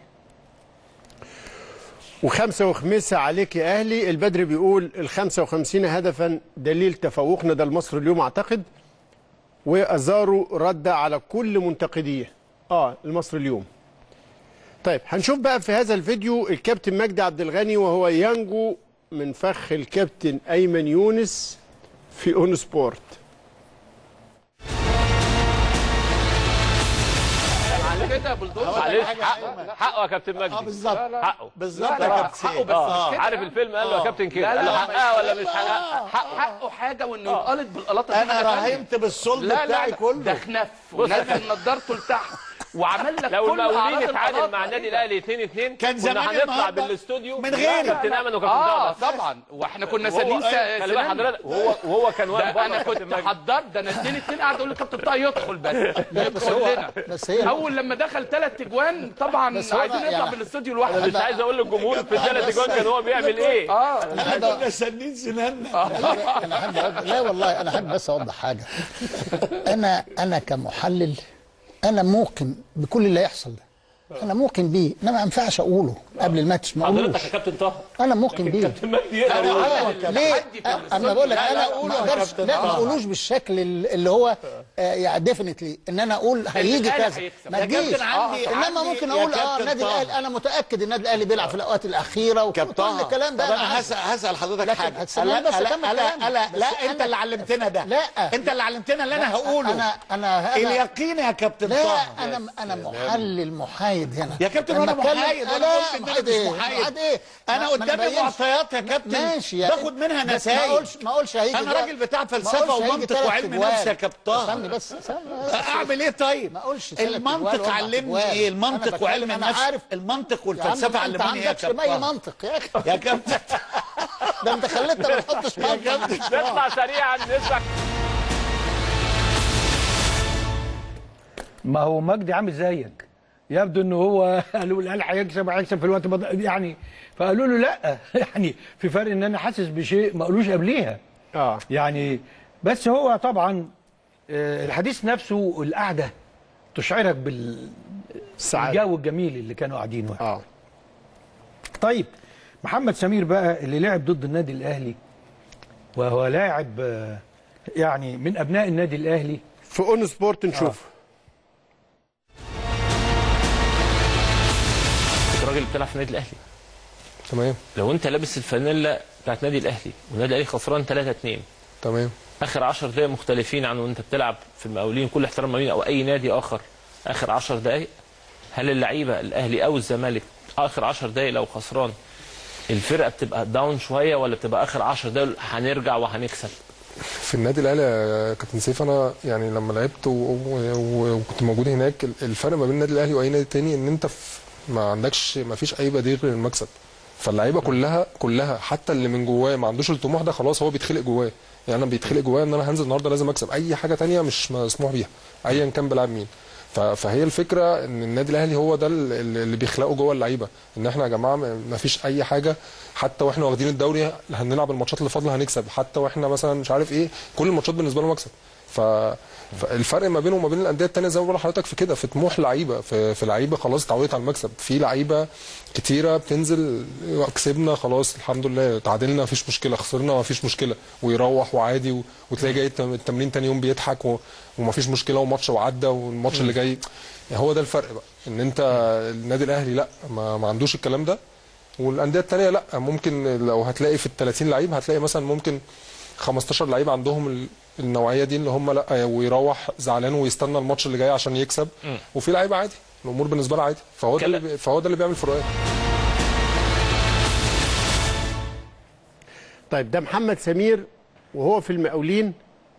وخمسة وخميسة عليك يا أهلي البدر بيقول الخمسة وخمسين هدفا دليل تفوقنا ده المصر اليوم أعتقد وأزارو رد على كل منتقديه آه المصر اليوم طيب هنشوف بقى في هذا الفيديو الكابتن مجدي عبد الغني وهو ينجو من فخ الكابتن أيمن يونس في اون سبورت كده بلدوزر معلش حقه حقه يا كابتن مجدي اه بالظبط حقه بالظبط لا، يا لا، كابتن حقه بس آه. مش عارف الفيلم قال له يا كابتن كده لا، لا، قال له لا، حقها ولا مش آه. حقها حق- حقه حاجه وانه آه. يتقلط بالقلاطه دي أنا حاجة تانية. راهنت بالصلب لا، لا، بتاعي لا، كله. ده خنف بص يا ونزل كابتن. نضارته لتحت وعمل لك لو كل المقاولين أعراض اتعادل القلاطة. مع النادي الاهلي 2 2 كان زمان كنا هنطلع النهاردة بالاستوديو من غيري. كابتن امل وكابتن اه طارق. طبعا واحنا كنا وهو- سالين خلي بالك سنان حضرتك وهو وهو كان واقف ده بره انا كنت كابتن مجدي. حضرت ده انا اديني اتنين قاعد اقول للكابتن طه يدخل بس بس هو- يدخل لنا بس هي- اول لما دخل ثلاث اجوان طبعا بس هو عايزين يعني- نطلع بالاستوديو انا لوحده مش عايز اقول للجمهور في الثلاث اجوان كان هو بيعمل ايه اه احنا كنا سنين سنانا انا احب أوضح- لا والله انا احب بس اوضح حاجه انا انا كمحلل انا موقن بكل اللي هيحصل ده انا موقن بيه انا ما ينفعش اقوله قبل الماتش ما اقولوش حضرتك يا كابتن طه انا موقن بيه كابتن مجدي يقدر يقول ليه انا بقول لك انا ما اقدرش لا ما اقولوش بالشكل اللي هو آه، يعني ديفنتلي ان انا اقول هيجي الأهلي كذا هيكسب. ما يا تجيش كابتن عندي- انما عندي- ممكن يا اقول اه كابتن النادي طه. الاهلي انا متاكد النادي الاهلي بيلعب في الاوقات الاخيره وكل كابتن الكلام ده طب أنا انا عارف. هسأل, هسأل حضرتك لكن حاجه هتسمعني لا بس لا أكمل لا كلامي. لا, بس لا أنا- انت اللي علمتنا ده لا. انت اللي علمتنا اللي انا هقوله انا انا أنا- اليقين يا كابتن لا طه انا انا محلل محايد هنا يا كابتن لما وانا أتكلم- محايد لا، وانا قلت ان انا محايد مش إيه؟ محايد ايه انا ما- ما قدامي بينش. معطيات يا كابتن ماشي يا باخد منها بس نتائج ما اقولش ما اقولش هيجي انا دلوقتي. راجل بتاع ما فلسفه أقولش هيجي ومنطق تلات وعلم أجوال. نفس يا كابتن استني بس استنى بس. اعمل ايه طيب ما اقولش تلات أجوال المنطق وأربع علمني أجوال. ايه أنا المنطق بتكلم- وعلم أنا النفس عارف المنطق يا عم والفلسفه انت علموني ايه يا عندكش اي كابتن منطق يا اخي يا كابتن ده انت خليتنا ما نحطش منطق نطلع سريعا نسمع ما هو مجدي عامل زيك يبدو ان هو قالوا الاهلي هيكسب هيكسب في الوقت بض... يعني فقالوا له لا يعني في فرق ان انا حاسس بشيء ما قالوش قبليها اه يعني بس هو طبعا آه، الحديث نفسه القعده تشعرك بال الجو الجميل اللي كانوا قاعدينه اه طيب محمد سمير بقى اللي لعب ضد النادي الاهلي وهو لاعب آه، يعني من ابناء النادي الاهلي في اون سبورت نشوف كنت راجل بتلعب في النادي الاهلي تمام لو انت لابس الفانيلا بتاعت النادي الاهلي والنادي الاهلي خسران 3 2 تمام اخر 10 دقائق مختلفين عن وانت بتلعب في المقاولين كل احترام المقاولين او اي نادي اخر اخر 10 دقائق هل اللعيبه الاهلي او الزمالك اخر 10 دقائق لو خسران الفرقه بتبقى داون شويه ولا بتبقى اخر 10 دقائق هنرجع وهنكسب في النادي الاهلي يا كابتن سيف انا يعني لما لعبت و- و- و- وكنت موجود هناك الفرق ما بين النادي الاهلي واي نادي تاني ان انت في ما عندكش ما فيش اي بديل غير المكسب فاللعيبه كلها كلها حتى اللي من جواه ما عندوش الطموح ده خلاص هو بيتخلق جواه يعني انا بيتخلق جوايا ان انا هنزل النهارده لازم اكسب اي حاجه تانية مش مسموح بيها ايا كان بيلعب مين ف- فهي الفكره ان النادي الاهلي هو ده ال- ال- اللي بيخلقه جوه اللعيبه ان احنا يا جماعه ما ما فيش اي حاجه حتى واحنا واخدين الدوري هنلعب الماتشات اللي فاضله هنكسب حتى واحنا مثلا مش عارف ايه كل الماتشات بالنسبه له مكسب ف فالفرق ما بينه وما بين الانديه الثانيه زي ما بقول لحضرتك في كده في طموح لعيبه في, في لعيبه خلاص اتعودت على المكسب في لعيبه كتيره بتنزل كسبنا خلاص الحمد لله تعادلنا مفيش مشكله خسرنا مفيش مشكله ويروح وعادي و... وتلاقي جاي التم- التمرين تاني يوم بيضحك و... ومفيش مشكله وماتش وعدى والماتش اللي جاي هو ده الفرق بقى ان انت النادي الاهلي لا ما, ما عندوش الكلام ده والانديه الثانيه لا ممكن لو هتلاقي في ال 30 لعيب هتلاقي مثلا ممكن 15 لعيب عندهم ال- النوعيه دي اللي هم لا ويروح زعلان ويستنى الماتش اللي جاي عشان يكسب مم. وفي لعيبه عادي الامور بالنسبه لها عادي فهو ده اللي بي- فهو ده اللي بيعمل فروقات طيب ده محمد سمير وهو في المقاولين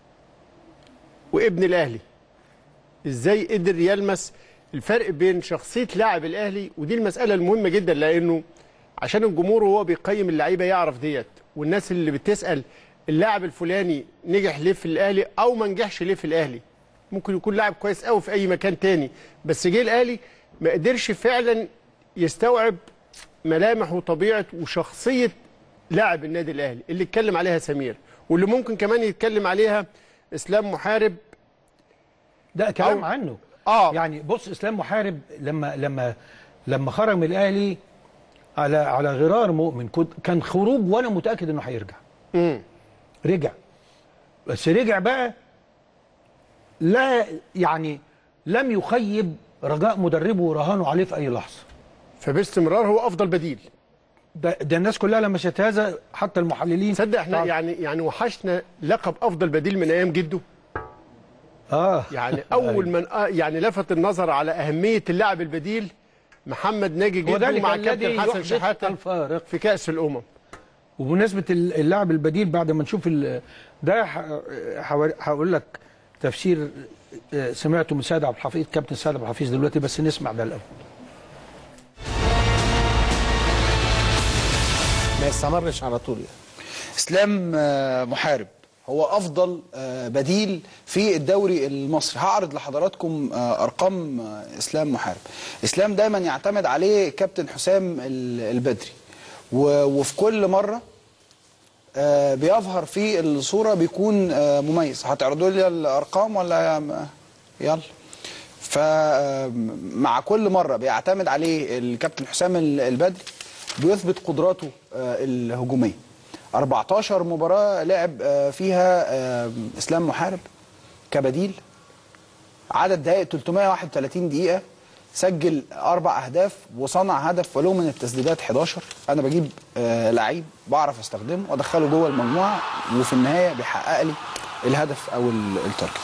وابن الاهلي ازاي قدر يلمس الفرق بين شخصيه لاعب الاهلي ودي المساله المهمه جدا لانه عشان الجمهور وهو بيقيم اللعيبه يعرف ديت والناس اللي بتسال اللاعب الفلاني نجح ليه في الاهلي او ما نجحش ليه في الاهلي ممكن يكون لاعب كويس قوي في اي مكان تاني بس جه الاهلي ما قدرش فعلا يستوعب ملامح وطبيعه وشخصيه لاعب النادي الاهلي اللي اتكلم عليها سمير واللي ممكن كمان يتكلم عليها اسلام محارب ده كلام عنه اه يعني بص اسلام محارب لما لما لما خرج من الاهلي على على غرار مؤمن كنت كان خروج وانا متاكد انه هيرجع امم رجع بس رجع بقى لا يعني لم يخيب رجاء مدربه ورهانه عليه في اي لحظه فباستمرار هو افضل بديل ده, ده الناس كلها لمست هذا حتى المحللين تصدق احنا يعني يعني وحشنا لقب افضل بديل من ايام جده اه يعني اول من آه يعني لفت النظر على اهميه اللاعب البديل محمد ناجي جده وذلك مع الذي كابتن حسن يحدث شحاته الفارق في كاس الامم وبمناسبه اللاعب البديل بعد ما نشوف ال- ده ح- حوار- هقول لك تفسير آه، سمعته من سيد عبد الحفيظ كابتن سيد عبد الحفيظ دلوقتي بس نسمع ده الاول ما يستمرش على طول يعني. اسلام آه، محارب هو افضل آه، بديل في الدوري المصري هعرض لحضراتكم آه، ارقام آه، اسلام محارب اسلام دايما يعتمد عليه كابتن حسام ال- البدري و- وفي كل مره آه، بيظهر في الصوره بيكون آه، مميز هتعرضوا لي الارقام ولا يلا فمع كل مره بيعتمد عليه الكابتن حسام ال- البدري بيثبت قدراته آه، الهجوميه 14 مباراه لعب آه، فيها آه، اسلام محارب كبديل عدد دقائق 331 دقيقه سجل اربع اهداف وصنع هدف ولو من التسديدات 11 انا بجيب آه، لعيب بعرف استخدمه وادخله جوه المجموعه وفي النهايه بيحقق لي الهدف او ال- التارجت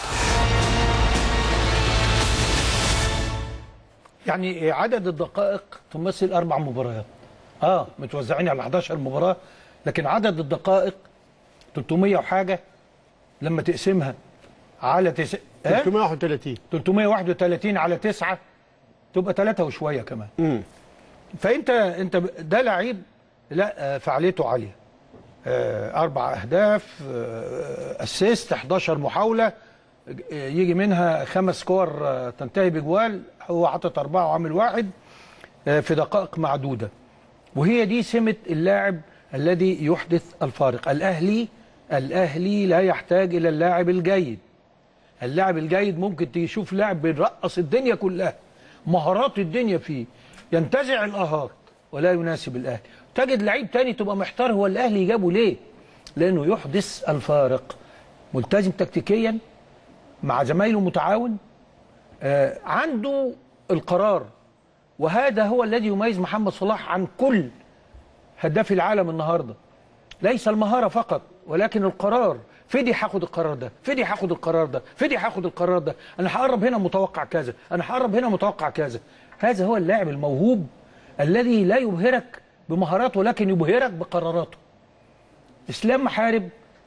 يعني عدد الدقائق تمثل اربع مباريات اه متوزعين على 11 مباراه لكن عدد الدقائق 300 وحاجه لما تقسمها على تس... آه؟ 331 331 على 9 تبقى 3 وشويه كمان امم فانت انت ب- ده لعيب لا آه، فعاليته عاليه آه، اربع اهداف آه، اسيست 11 محاوله آه، يجي منها خمس كور آه، تنتهي بجوال هو حاطط اربعه وعامل واحد آه، في دقائق معدوده وهي دي سمه اللاعب الذي يحدث الفارق الاهلي الاهلي لا يحتاج الى اللاعب الجيد اللاعب الجيد ممكن تشوف لاعب بيرقص الدنيا كلها مهارات الدنيا فيه ينتزع الاهات ولا يناسب الاهلي تجد لعيب تاني تبقى محتار هو الاهلي جابه ليه لانه يحدث الفارق ملتزم تكتيكيا مع زمايله متعاون آه عنده القرار وهذا هو الذي يميز محمد صلاح عن كل هداف العالم النهارده ليس المهاره فقط ولكن القرار فدي هاخد القرار ده فدي هاخد القرار ده فدي هاخد القرار ده انا هقرب هنا متوقع كذا انا هقرب هنا متوقع كذا هذا هو اللاعب الموهوب الذي لا يبهرك بمهاراته ولكن يبهرك بقراراته اسلام محارب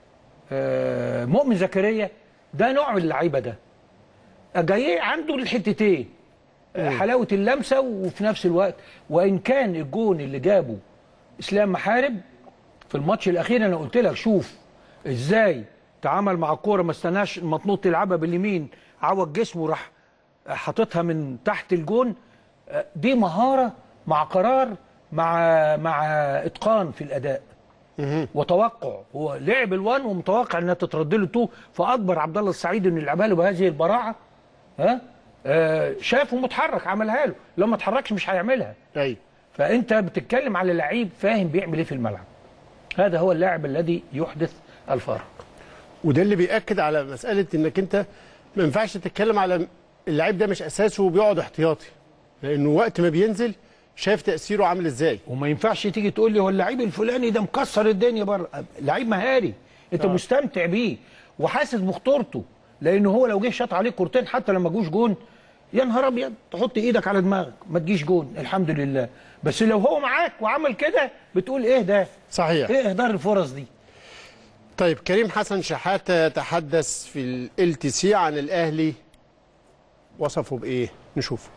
آه، مؤمن زكريا ده نوع من اللعيبه ده جاي عنده الحتتين آه، حلاوه اللمسه وفي نفس الوقت وان كان الجون اللي جابه اسلام محارب في الماتش الاخير انا قلت لك شوف ازاي تعامل مع الكوره ما استناش المطنوط يلعبها باليمين عوج جسمه راح حاططها من تحت الجون آه، دي مهاره مع قرار مع مع اتقان في الاداء وتوقع هو لعب الوان ومتوقع انها تترد له تو فاكبر عبد الله السعيد انه يلعبها له بهذه البراعه ها آه شافه متحرك عملها له لو ما اتحركش مش هيعملها ايوه فانت بتتكلم على لعيب فاهم بيعمل ايه في الملعب هذا هو اللاعب الذي يحدث الفارق وده اللي بيأكد على مسألة انك انت ما ينفعش تتكلم على اللعيب ده مش اساسه وبيقعد احتياطي لانه وقت ما بينزل شايف تأثيره عامل ازاي وما ينفعش تيجي تقول لي هو اللعيب الفلاني ده مكسر الدنيا بره لعيب مهاري انت آه. آه. مستمتع بيه وحاسس بخطورته لانه هو لو جه شاط عليك كورتين حتى لما جوش جون يا نهار ابيض تحط ايدك على دماغك ما تجيش جون الحمد لله بس لو هو معاك وعمل كده بتقول ايه ده صحيح ايه اهدار الفرص دي طيب كريم حسن شحاتة تحدث في ال تي سي عن الاهلي وصفه بايه نشوفه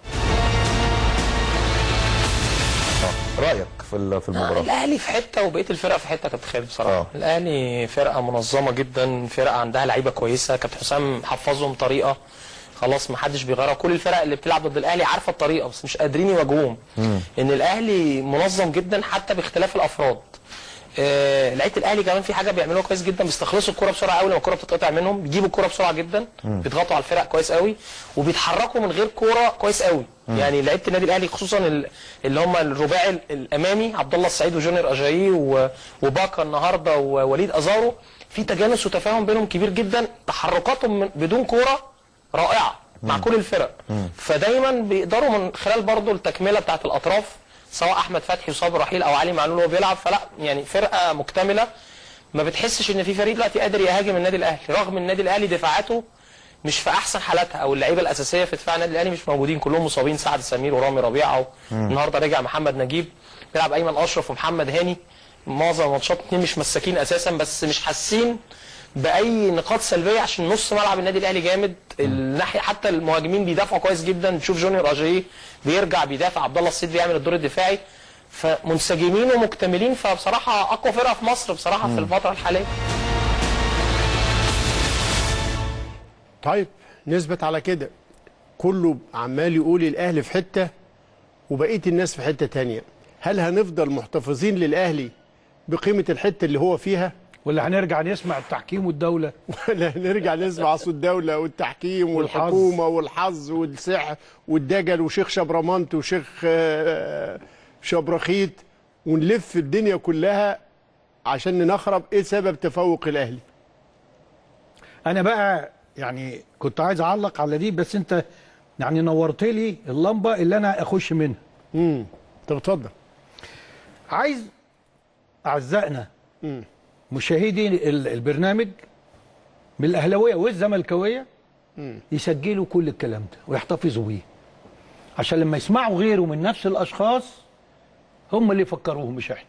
رايك في ال- في المباراه الاهلي في حته وبقيه الفرق في حته كابتن خالد بصراحه آه. الاهلي فرقه منظمه جدا فرقه عندها لعيبه كويسه كابتن حسام حفظهم طريقه خلاص ما حدش بيغيرها كل الفرق اللي بتلعب ضد الاهلي عارفه الطريقه بس مش قادرين يواجهوهم ان الاهلي منظم جدا حتى باختلاف الافراد آه لعيبه الاهلي كمان في حاجه بيعملوها كويس جدا بيستخلصوا الكره بسرعه قوي لما الكره بتتقطع منهم بيجيبوا الكره بسرعه جدا مم. بيضغطوا على الفرق كويس قوي وبيتحركوا من غير كوره كويس قوي مم. يعني لعيبه النادي الاهلي خصوصا ال- اللي هم الرباعي ال- الامامي عبد الله السعيد وجونيور اجايي و- وباكا النهارده ووليد ازارو في تجانس وتفاهم بينهم كبير جدا تحركاتهم من- بدون كوره رائعه مع كل الفرق فدايما بيقدروا من خلال برضه التكمله بتاعت الاطراف سواء احمد فتحي وصابر رحيل او علي معلول وهو بيلعب فلا يعني فرقه مكتمله ما بتحسش ان في فريق دلوقتي قادر يهاجم النادي الاهلي رغم النادي الاهلي دفاعاته مش في احسن حالاتها او اللعيبه الاساسيه في دفاع النادي الاهلي مش موجودين كلهم مصابين سعد سمير ورامي ربيعه مم. النهارده رجع محمد نجيب بيلعب ايمن اشرف ومحمد هاني معظم الماتشات اتنين مش مساكين اساسا بس مش حاسين باي نقاط سلبيه عشان نص ملعب النادي الاهلي جامد الناحيه حتى المهاجمين بيدافعوا كويس جدا تشوف جونيور اجاييه بيرجع بيدافع عبد الله السيد بيعمل الدور الدفاعي فمنسجمين ومكتملين فبصراحه اقوى فرقه في مصر بصراحه في الفتره الحاليه طيب نثبت على كده كله عمال يقول الاهلي في حته وبقيه الناس في حته تانية هل هنفضل محتفظين للاهلي بقيمه الحته اللي هو فيها ولا هنرجع نسمع التحكيم والدوله ولا هنرجع نسمع صوت الدوله والتحكيم والحظ. والحكومه والحظ والسحر والدجل وشيخ شبرمنت وشيخ آه، شبرخيت ونلف الدنيا كلها عشان نخرب ايه سبب تفوق الاهلي انا بقى يعني كنت عايز اعلق على دي بس انت يعني نورت لي اللمبه اللي انا اخش منها امم طب اتفضل عايز اعزائنا مشاهدي ال- البرنامج من الاهلاويه والزملكاويه يسجلوا كل الكلام ده ويحتفظوا بيه عشان لما يسمعوا غيره من نفس الاشخاص هم اللي يفكروهم مش احنا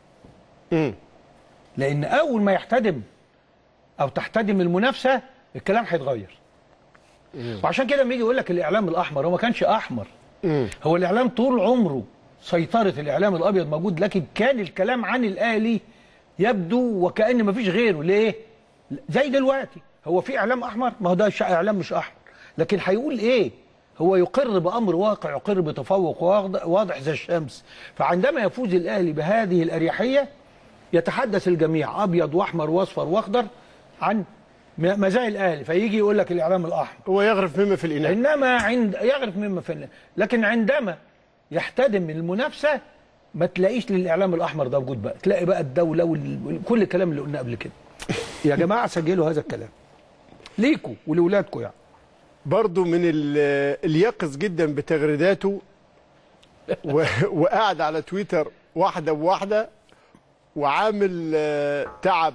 لان اول ما يحتدم او تحتدم المنافسه الكلام هيتغير وعشان كده لما يجي يقول لك الاعلام الاحمر هو ما كانش احمر هو الاعلام طول عمره سيطره الاعلام الابيض موجود لكن كان الكلام عن الاهلي يبدو وكان ما فيش غيره ليه زي دلوقتي هو في اعلام احمر ما هو ده ش- اعلام مش احمر لكن هيقول ايه هو يقر بامر واقع يقر بتفوق واضح- واضح زي الشمس فعندما يفوز الاهلي بهذه الاريحيه يتحدث الجميع ابيض واحمر واصفر واخضر عن م- مزايا الاهلي فيجي يقول لك الاعلام الاحمر هو يغرف مما في الاناء انما عند يغرف مما في النار لكن عندما يحتدم المنافسه ما تلاقيش للاعلام الاحمر ده وجود بقى تلاقي بقى الدوله وكل الكلام اللي قلناه قبل كده يا جماعه سجلوا هذا الكلام ليكوا ولولادكم يعني برضه من ال- اليقظ جدا بتغريداته و- وقاعد على تويتر واحده بواحده وعامل آه، تعب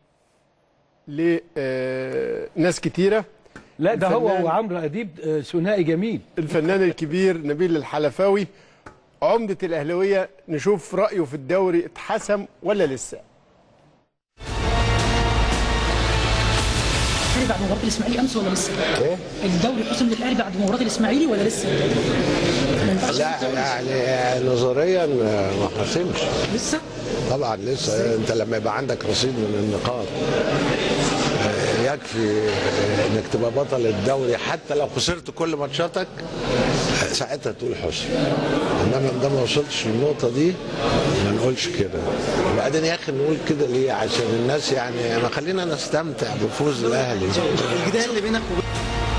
لناس كتيره لا ده هو الفنان- وعمرو اديب آه، ثنائي جميل الفنان الكبير نبيل الحلفاوي عمدة الأهلوية نشوف رأيه في الدوري اتحسم ولا لسه الدوري بعد مباراه الاسماعيلي امس ولا لسه؟ ايه؟ الدوري حسم للاهلي بعد مباراه الاسماعيلي ولا لسه؟ ما ينفعش لا يعني نظريا ما حسمش لسه؟ طبعا لسه انت لما يبقى عندك رصيد من النقاط آه، يكفي آه، انك تبقى بطل الدوري حتى لو خسرت كل ماتشاتك آه، ساعتها تقول حسن انما ده ما وصلتش للنقطه دي ما نقولش كده وبعدين يا اخي نقول كده ليه عشان الناس يعني ما خلينا نستمتع بفوز الاهلي الجدال اللي بينك وبين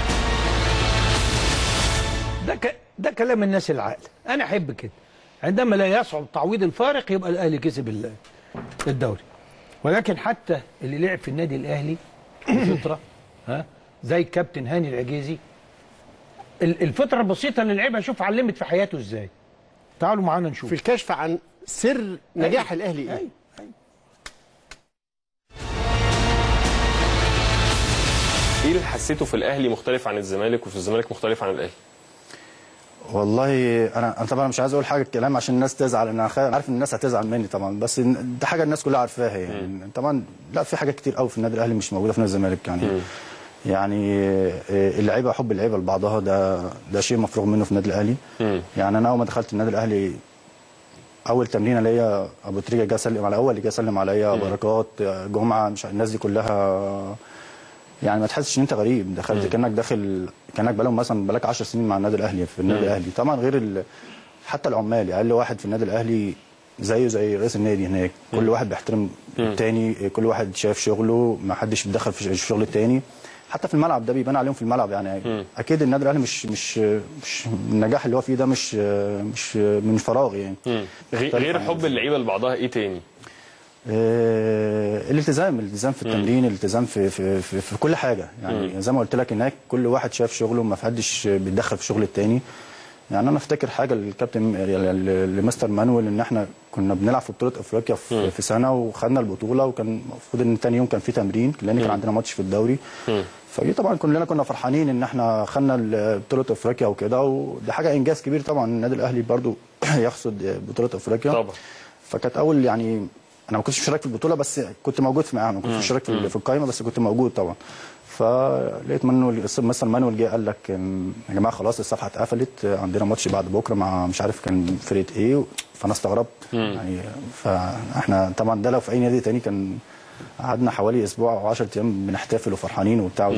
ده ك... ده كلام الناس العاقله انا احب كده عندما لا يصعب تعويض الفارق يبقى الاهلي كسب ال- الدوري ولكن حتى اللي لعب في النادي الاهلي فتره ها زي الكابتن هاني العجيزي ال- الفتره البسيطه اللي لعبها شوف علمت في حياته ازاي تعالوا معانا نشوف في الكشف عن سر نجاح الأهلي إيه؟ ايه اللي حسيته في الاهلي مختلف عن الزمالك وفي الزمالك مختلف عن الاهلي والله انا انا طبعا مش عايز اقول حاجه الكلام عشان الناس تزعل انا خا- عارف ان الناس هتزعل مني طبعا بس إن- دي حاجه الناس كلها عارفاها يعني طبعا لا في حاجات كتير قوي في النادي الاهلي مش موجوده في نادي الزمالك يعني يعني آه، اللعيبه حب اللعيبه لبعضها ده ده شيء مفروغ منه في النادي الاهلي يعني انا اول ما دخلت النادي الاهلي اول تمرينه ليا ابو تريكه جه سلم على اول اللي جه سلم عليا بركات آه، جمعه مش الناس دي كلها يعني ما تحسش ان انت غريب دخلت كانك داخل كانك بقالهم مثلا بقالك 10 سنين مع النادي الاهلي في النادي مم. الاهلي طبعا غير ال... حتى العمال اقل واحد في النادي الاهلي زيه زي رئيس النادي هناك كل واحد بيحترم التاني كل واحد شايف شغله ما حدش بيتدخل في الشغل التاني حتى في الملعب ده بيبان عليهم في الملعب يعني اكيد النادي الاهلي مش مش مش النجاح اللي هو فيه ده مش مش من فراغ يعني مم. غي- غير حب اللعيبه لبعضها ايه تاني آه، الالتزام الالتزام في التمرين الالتزام في في في, في كل حاجه يعني زي ما قلت لك هناك كل واحد شاف شغله ما حدش بيتدخل في شغل التاني يعني انا افتكر حاجه للكابتن لمستر مانويل ان احنا كنا بنلعب في بطوله افريقيا في, في سنه وخدنا البطوله وكان المفروض ان تاني يوم كان في تمرين لان كان عندنا ماتش في الدوري فدي طبعا كلنا كنا فرحانين ان احنا خدنا ال- بطوله افريقيا وكده ودي حاجه انجاز كبير طبعا النادي الاهلي برضو يحصد بطوله افريقيا طبعا فكانت اول يعني انا ما كنتش مشارك في البطوله بس كنت موجود في معاهم ما كنتش مم. مشارك في, مم. في القائمه بس كنت موجود طبعا فلقيت مانويل مثلا مانويل جه قال لك أم، يا جماعه خلاص الصفحه اتقفلت عندنا ماتش بعد بكره مع مش عارف كان فرقه ايه فانا استغربت مم. يعني فاحنا طبعا ده لو في اي نادي تاني كان قعدنا حوالي اسبوع او 10 ايام بنحتفل وفرحانين وبتاع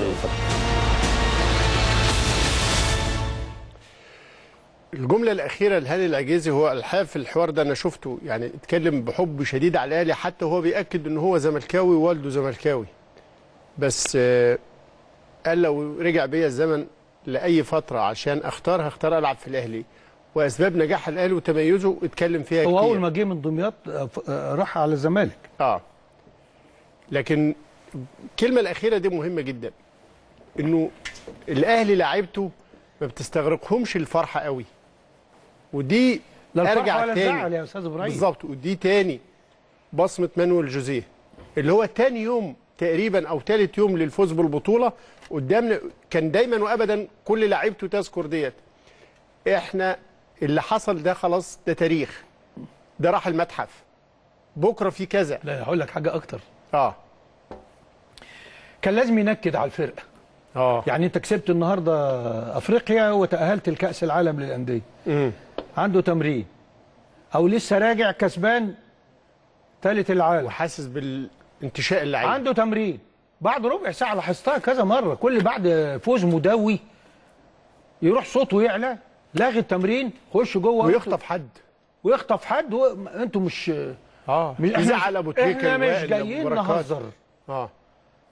الجملة الأخيرة لهاني العجيزي هو الحاف في الحوار ده أنا شفته يعني اتكلم بحب شديد على الأهلي حتى هو بيأكد إن هو زملكاوي ووالده زملكاوي بس آه، قال لو رجع بيا الزمن لأي فترة عشان أختار هختار ألعب في الأهلي وأسباب نجاح الأهلي وتميزه اتكلم فيها هو كتير اول ما جه من دمياط آه، ف- آه، راح على الزمالك اه لكن الكلمة الأخيرة دي مهمة جدا إنه الأهلي لعيبته ما بتستغرقهمش الفرحة قوي ودي لا الفرحة ارجع ولا تاني الزعل يا أستاذ إبراهيم. بالظبط ودي تاني بصمة مانويل جوزيه اللي هو تاني يوم تقريبا او تالت يوم للفوز بالبطولة قدامنا كان دايما وابدا كل لعيبته تذكر ديت احنا اللي حصل ده خلاص ده تاريخ ده راح المتحف بكره في كذا لا هقول لك حاجه اكتر اه كان لازم ينكد على الفرقه اه يعني انت كسبت النهارده افريقيا وتاهلت لكاس العالم للانديه عنده تمرين او لسه راجع كسبان ثالث العالم وحاسس بالانتشاء اللعيبه عنده تمرين بعد ربع ساعه لاحظتها كذا مره كل بعد فوز مدوي يروح صوته يعلى لاغي التمرين خش جوه ويخطف حد ويخطف حد و... انتوا مش اه مش- إحنا يزعل مش- ابو تريكه احنا مش ووائل جايين وبركات. نهزر اه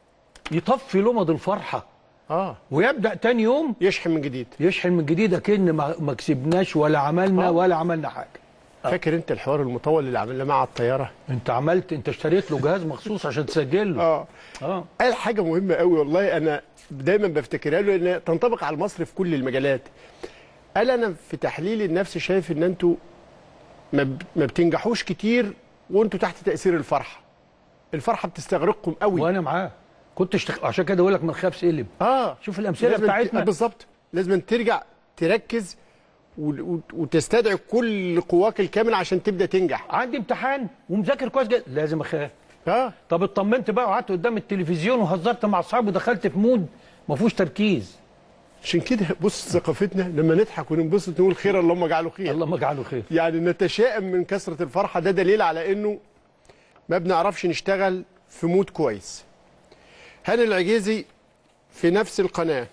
يطفي لمض الفرحه اه ويبدا تاني يوم يشحن من جديد يشحن من جديد اكن ما ما كسبناش ولا عملنا آه. ولا عملنا حاجه فاكر انت الحوار المطول اللي عملناه مع الطياره انت عملت انت اشتريت له جهاز مخصوص عشان تسجل له اه اه قال حاجه مهمه قوي والله انا دايما بفتكرها له ان تنطبق على مصر في كل المجالات قال انا في تحليلي النفسي شايف ان انتوا ما ب- ما بتنجحوش كتير وانتوا تحت تاثير الفرحه الفرحه بتستغرقكم قوي وانا معاه كنت اشتغ... عشان كده اقول لك من خاب سلم اه شوف الامثله لازم ت- بتاعتنا آه بالظبط لازم ترجع تركز و- و- وتستدعي كل قواك الكامله عشان تبدا تنجح عندي امتحان ومذاكر كويس جدا لازم اخاف اه طب اطمنت بقى وقعدت قدام التلفزيون وهزرت مع اصحابي ودخلت في مود ما فيهوش تركيز عشان كده بص ثقافتنا لما نضحك وننبسط نقول خير اللهم اجعله خير اللهم اجعله خير يعني نتشائم من كثره الفرحه ده دليل على انه ما بنعرفش نشتغل في مود كويس هاني العجيزي في نفس القناه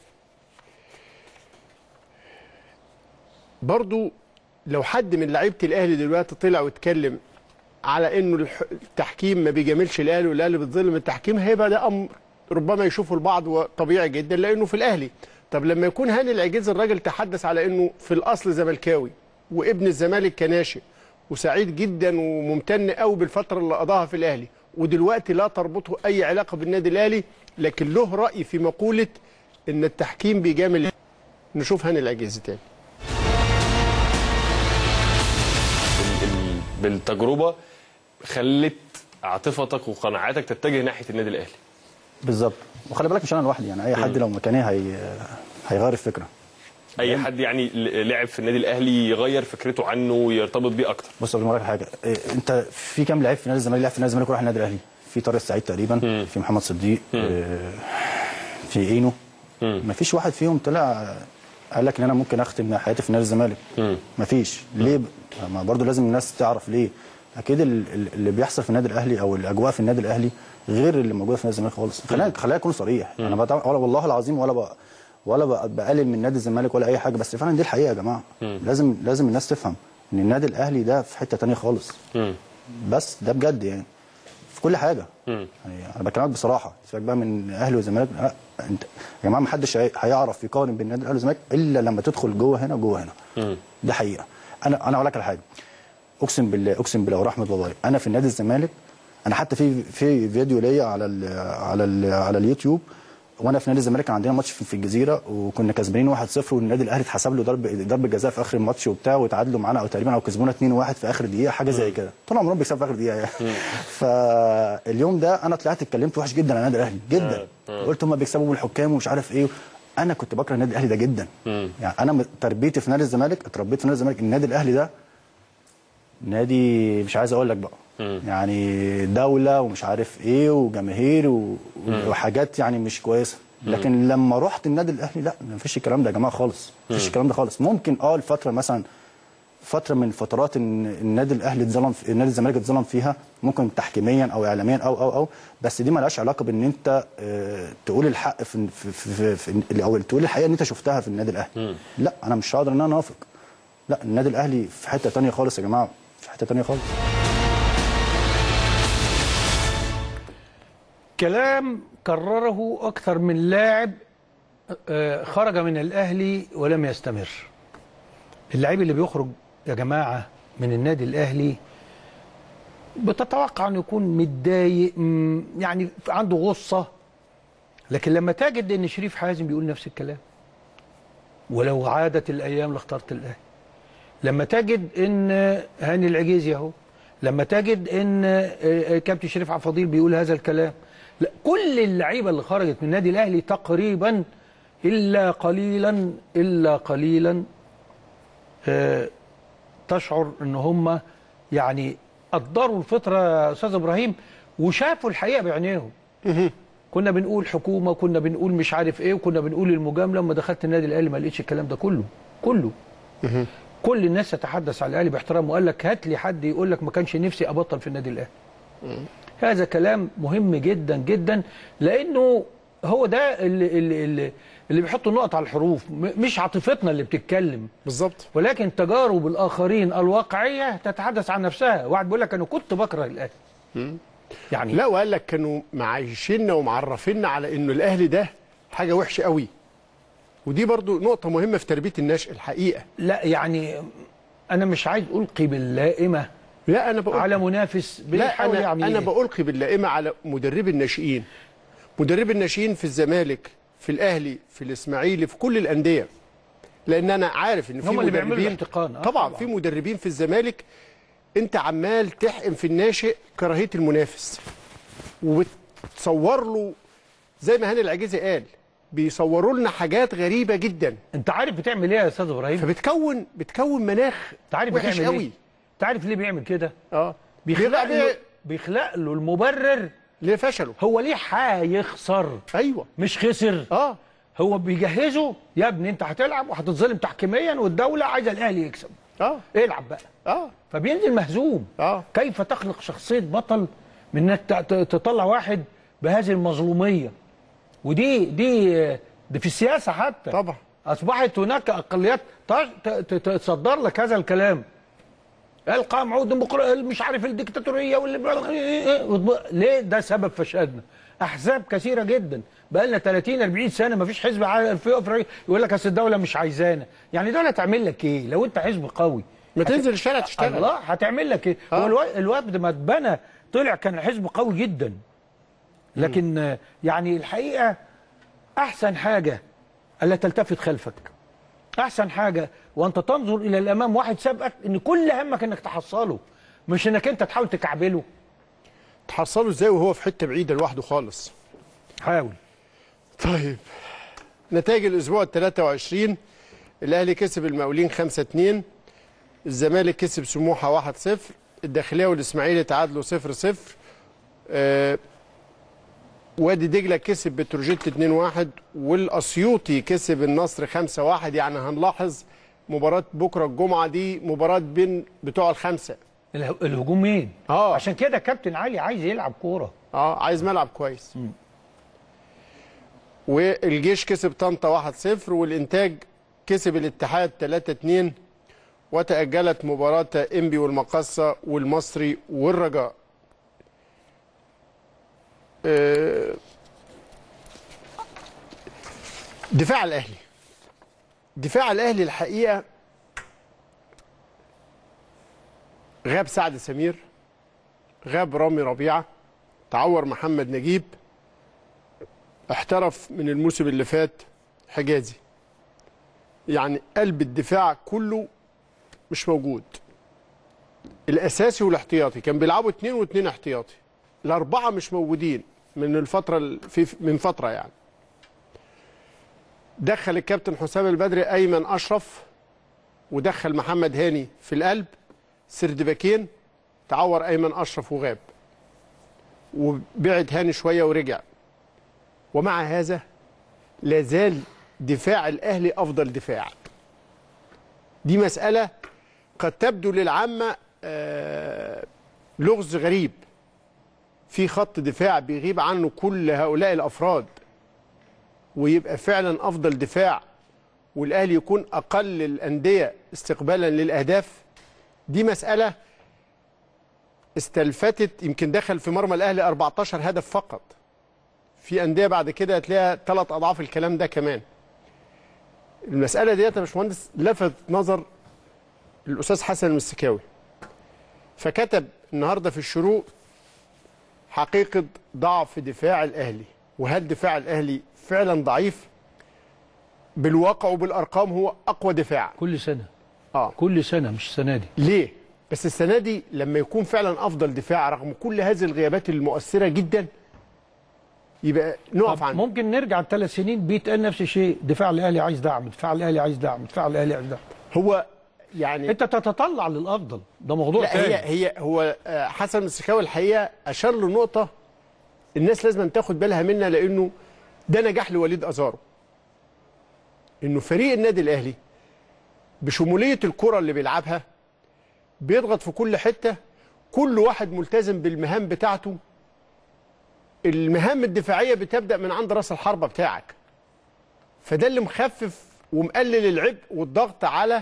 برضو لو حد من لعيبه الاهلي دلوقتي طلع واتكلم على انه الح- التحكيم ما بيجاملش الاهلي والاهلي بتظلم التحكيم هيبقى ده امر ربما يشوفه البعض طبيعي جدا لانه في الاهلي طب لما يكون هاني العجيز الراجل تحدث على انه في الاصل زملكاوي وابن الزمالك كناشئ وسعيد جدا وممتن قوي بالفتره اللي قضاها في الاهلي ودلوقتي لا تربطه اي علاقه بالنادي الاهلي لكن له راي في مقوله ان التحكيم بيجامل نشوف هاني العجيزي تاني ال- ال- بالتجربه خلت عاطفتك وقناعاتك تتجه ناحيه النادي الاهلي بالظبط وخلي بالك مش انا لوحدي يعني اي حد لو مكاني هي هيغير الفكره اي حد يعني ل- لعب في النادي الاهلي يغير فكرته عنه ويرتبط بيه اكتر بص قبل ما اقول لك حاجه إيه، انت في كام لعيب في نادي الزمالك لعب في نادي الزمالك وراح النادي الاهلي في طارق السعيد تقريبا في محمد صديق آه، في اينو ما فيش واحد فيهم طلع قال لك ان انا ممكن اختم حياتي في نادي الزمالك ما فيش ليه ب- ما برضو لازم الناس تعرف ليه اكيد ال- ال- اللي بيحصل في النادي الاهلي او الاجواء في النادي الاهلي غير اللي موجوده في نادي الزمالك خالص خلينا خلينا اكون صريح انا بتع- ولا والله العظيم ولا ب... ولا ب- بقلل من نادي الزمالك ولا اي حاجه بس فعلا دي الحقيقه يا جماعه لازم لازم الناس تفهم ان النادي الاهلي ده في حته تانية خالص بس ده بجد يعني في كل حاجه يعني انا بكلمك بصراحه سيبك بقى من اهلي والزمالك لا انت يا جماعه ما حدش هي- هيعرف يقارن بين النادي الاهلي والزمالك الا لما تدخل جوه هنا وجوه هنا ده حقيقه انا انا اقول لك على حاجه اقسم بالله اقسم بالله ورحمه بابايا انا في النادي الزمالك انا حتى في في فيديو ليا على ال على ال على اليوتيوب وانا في نادي الزمالك كان عندنا ماتش في في الجزيره وكنا كسبانين 1-0 والنادي الاهلي اتحسب له ضرب ضربه جزاء في اخر الماتش وبتاع وتعادلوا معانا او تقريبا او كسبونا 2-1 في اخر دقيقه حاجه زي كده طول عمرهم بيكسبوا في اخر دقيقه يعني فاليوم ده انا طلعت اتكلمت وحش جدا عن النادي الاهلي جدا قلت هم بيكسبوا بالحكام ومش عارف ايه انا كنت بكره النادي الاهلي ده جدا يعني انا م- تربيتي في نادي الزمالك اتربيت في نادي الزمالك النادي الاهلي ده نادي مش عايز اقول لك بقى يعني دوله ومش عارف ايه وجماهير و... وحاجات يعني مش كويسه لكن لما رحت النادي الاهلي لا ما فيش الكلام ده يا جماعه خالص ما فيش الكلام ده خالص ممكن اه الفتره مثلا فتره من فترات ان النادي الاهلي اتظلم في النادي الزمالك اتظلم فيها ممكن تحكيميا او اعلاميا او او او بس دي مالهاش علاقه بان انت آه، تقول الحق في في في, في, في او تقول الحقيقه ان انت شفتها في النادي الاهلي لا انا مش هقدر ان انا اوافق لا النادي الاهلي في حته تانية خالص يا جماعه في حته تانية خالص كلام كرره اكثر من لاعب آه، خرج من الاهلي ولم يستمر اللعيب اللي بيخرج يا جماعه من النادي الاهلي بتتوقع انه يكون متضايق مم، يعني عنده غصه لكن لما تجد ان شريف حازم بيقول نفس الكلام ولو عادت الايام لاخترت الاهلي لما تجد ان هاني العجيزي اهو لما تجد ان آه، كابتن شريف عبد الفضيل بيقول هذا الكلام لا كل اللعيبه اللي خرجت من النادي الاهلي تقريبا الا قليلا الا قليلا آه، تشعر ان هم يعني قدروا الفتره يا استاذ ابراهيم وشافوا الحقيقه بعينيهم كنا بنقول حكومه كنا بنقول مش عارف ايه وكنا بنقول المجامله لما دخلت النادي الاهلي ما لقيتش الكلام ده كله كله كل الناس تتحدث على الاهلي باحترام وقال لك هات لي حد يقول لك ما كانش نفسي ابطل في النادي الاهلي هذا كلام مهم جدا جدا لانه هو ده اللي اللي اللي, اللي بيحط النقط على الحروف م- مش عاطفتنا اللي بتتكلم بالظبط ولكن تجارب الاخرين الواقعيه تتحدث عن نفسها واحد بيقول لك انا كنت بكره الاهلي يعني لا وقال لك كانوا معايشيننا ومعرفيننا على انه الاهلي ده حاجه وحشه قوي ودي برضو نقطه مهمه في تربيه النشء الحقيقه لا يعني انا مش عايز القي باللائمه لا انا بقول على منافس لا بيحاول انا يعمل انا إيه؟ بألقي باللائمه على مدربي الناشئين مدربي الناشئين في الزمالك في الاهلي في الاسماعيلي في كل الانديه لان انا عارف ان في هم اللي بيعملوا مدربين الاحتقان، آه، طبعا, طبعا في مدربين في الزمالك انت عمال تحقن في الناشئ كراهيه المنافس وبتصور له زي ما هاني العجيزي قال بيصوروا لنا حاجات غريبه جدا انت عارف بتعمل ايه يا استاذ ابراهيم فبتكون بتكون مناخ انت عارف وحش بتعمل قوي ايه انت عارف ليه بيعمل كده اه بيخلق بيبقى له بي- بيخلق له المبرر لفشله هو ليه هيخسر ايوه مش خسر اه هو بيجهزه يا ابني انت هتلعب وهتتظلم تحكيميا والدوله عايزه الاهلي يكسب اه العب بقى اه فبينزل مهزوم اه كيف تخلق شخصيه بطل من انك ت- ت- تطلع واحد بهذه المظلوميه ودي دي دي في السياسه حتى طبعا اصبحت هناك اقليات تش- ت- ت- تصدر لك هذا الكلام القمع والديمقراطيه مش عارف الديكتاتوريه واللي ليه ده سبب فشلنا احزاب كثيره جدا بقى لنا 30 40 سنه ما فيش حزب عا- في افريقيا يقول لك اصل الدوله مش عايزانا يعني دوله تعمل لك ايه لو انت حزب قوي ما تنزل الشارع تشتغل الله هتعمل لك ايه آه. هو الوا- الوفد ما اتبنى طلع كان حزب قوي جدا لكن آه، يعني الحقيقه احسن حاجه الا تلتفت خلفك احسن حاجه وانت تنظر الى الامام واحد سابقك ان كل همك انك تحصله مش انك انت تحاول تكعبله تحصله ازاي وهو في حته بعيده لوحده خالص حاول طيب نتائج الاسبوع ال 23 الاهلي كسب المقاولين 5 2 الزمالك كسب سموحه 1 0 الداخليه والاسماعيلي تعادلوا 0 0 آه وادي دجله كسب بتروجيت 2 1 والاسيوطي كسب النصر 5 1 يعني هنلاحظ مباراه بكره الجمعه دي مباراه بين بتوع الخمسه اله- الهجوم مين اه عشان كده كابتن علي عايز يلعب كوره اه عايز ملعب كويس والجيش كسب طنطا 1-0 والانتاج كسب الاتحاد 3-2 وتأجلت مباراة انبي والمقصة والمصري والرجاء آه، دفاع الاهلي دفاع الاهلي الحقيقه غاب سعد سمير غاب رامي ربيعه تعور محمد نجيب احترف من الموسم اللي فات حجازي يعني قلب الدفاع كله مش موجود الاساسي والاحتياطي كان بيلعبوا اتنين واتنين احتياطي الاربعه مش موجودين من الفتره ال- في من فتره يعني دخل الكابتن حسام البدري ايمن اشرف ودخل محمد هاني في القلب سرد باكين تعور ايمن اشرف وغاب وبعد هاني شويه ورجع ومع هذا لا زال دفاع الاهلي افضل دفاع دي مساله قد تبدو للعامه آه، لغز غريب في خط دفاع بيغيب عنه كل هؤلاء الافراد ويبقى فعلا افضل دفاع والاهلي يكون اقل الانديه استقبالا للاهداف دي مساله استلفتت يمكن دخل في مرمى الاهلي 14 هدف فقط في انديه بعد كده هتلاقيها ثلاث اضعاف الكلام ده كمان المساله ديت يا باشمهندس لفت نظر الاستاذ حسن المسكاوي فكتب النهارده في الشروق حقيقه ضعف دفاع الاهلي وهل دفاع الاهلي فعلا ضعيف بالواقع وبالارقام هو اقوى دفاع كل سنه اه كل سنه مش السنه دي ليه بس السنه دي لما يكون فعلا افضل دفاع رغم كل هذه الغيابات المؤثره جدا يبقى نقف طب عنه ممكن نرجع ثلاث سنين بيتقال نفس الشيء دفاع الاهلي عايز دعم دفاع الاهلي عايز دعم دفاع الاهلي عايز دعم هو يعني انت تتطلع للافضل ده موضوع لا تاني هي هي هو آه، حسن السخاوي الحقيقه اشار لنقطه الناس لازم تاخد بالها منها لانه ده نجاح لوليد ازارو انه فريق النادي الاهلي بشموليه الكره اللي بيلعبها بيضغط في كل حته كل واحد ملتزم بالمهام بتاعته المهام الدفاعيه بتبدا من عند راس الحربه بتاعك فده اللي مخفف ومقلل العبء والضغط على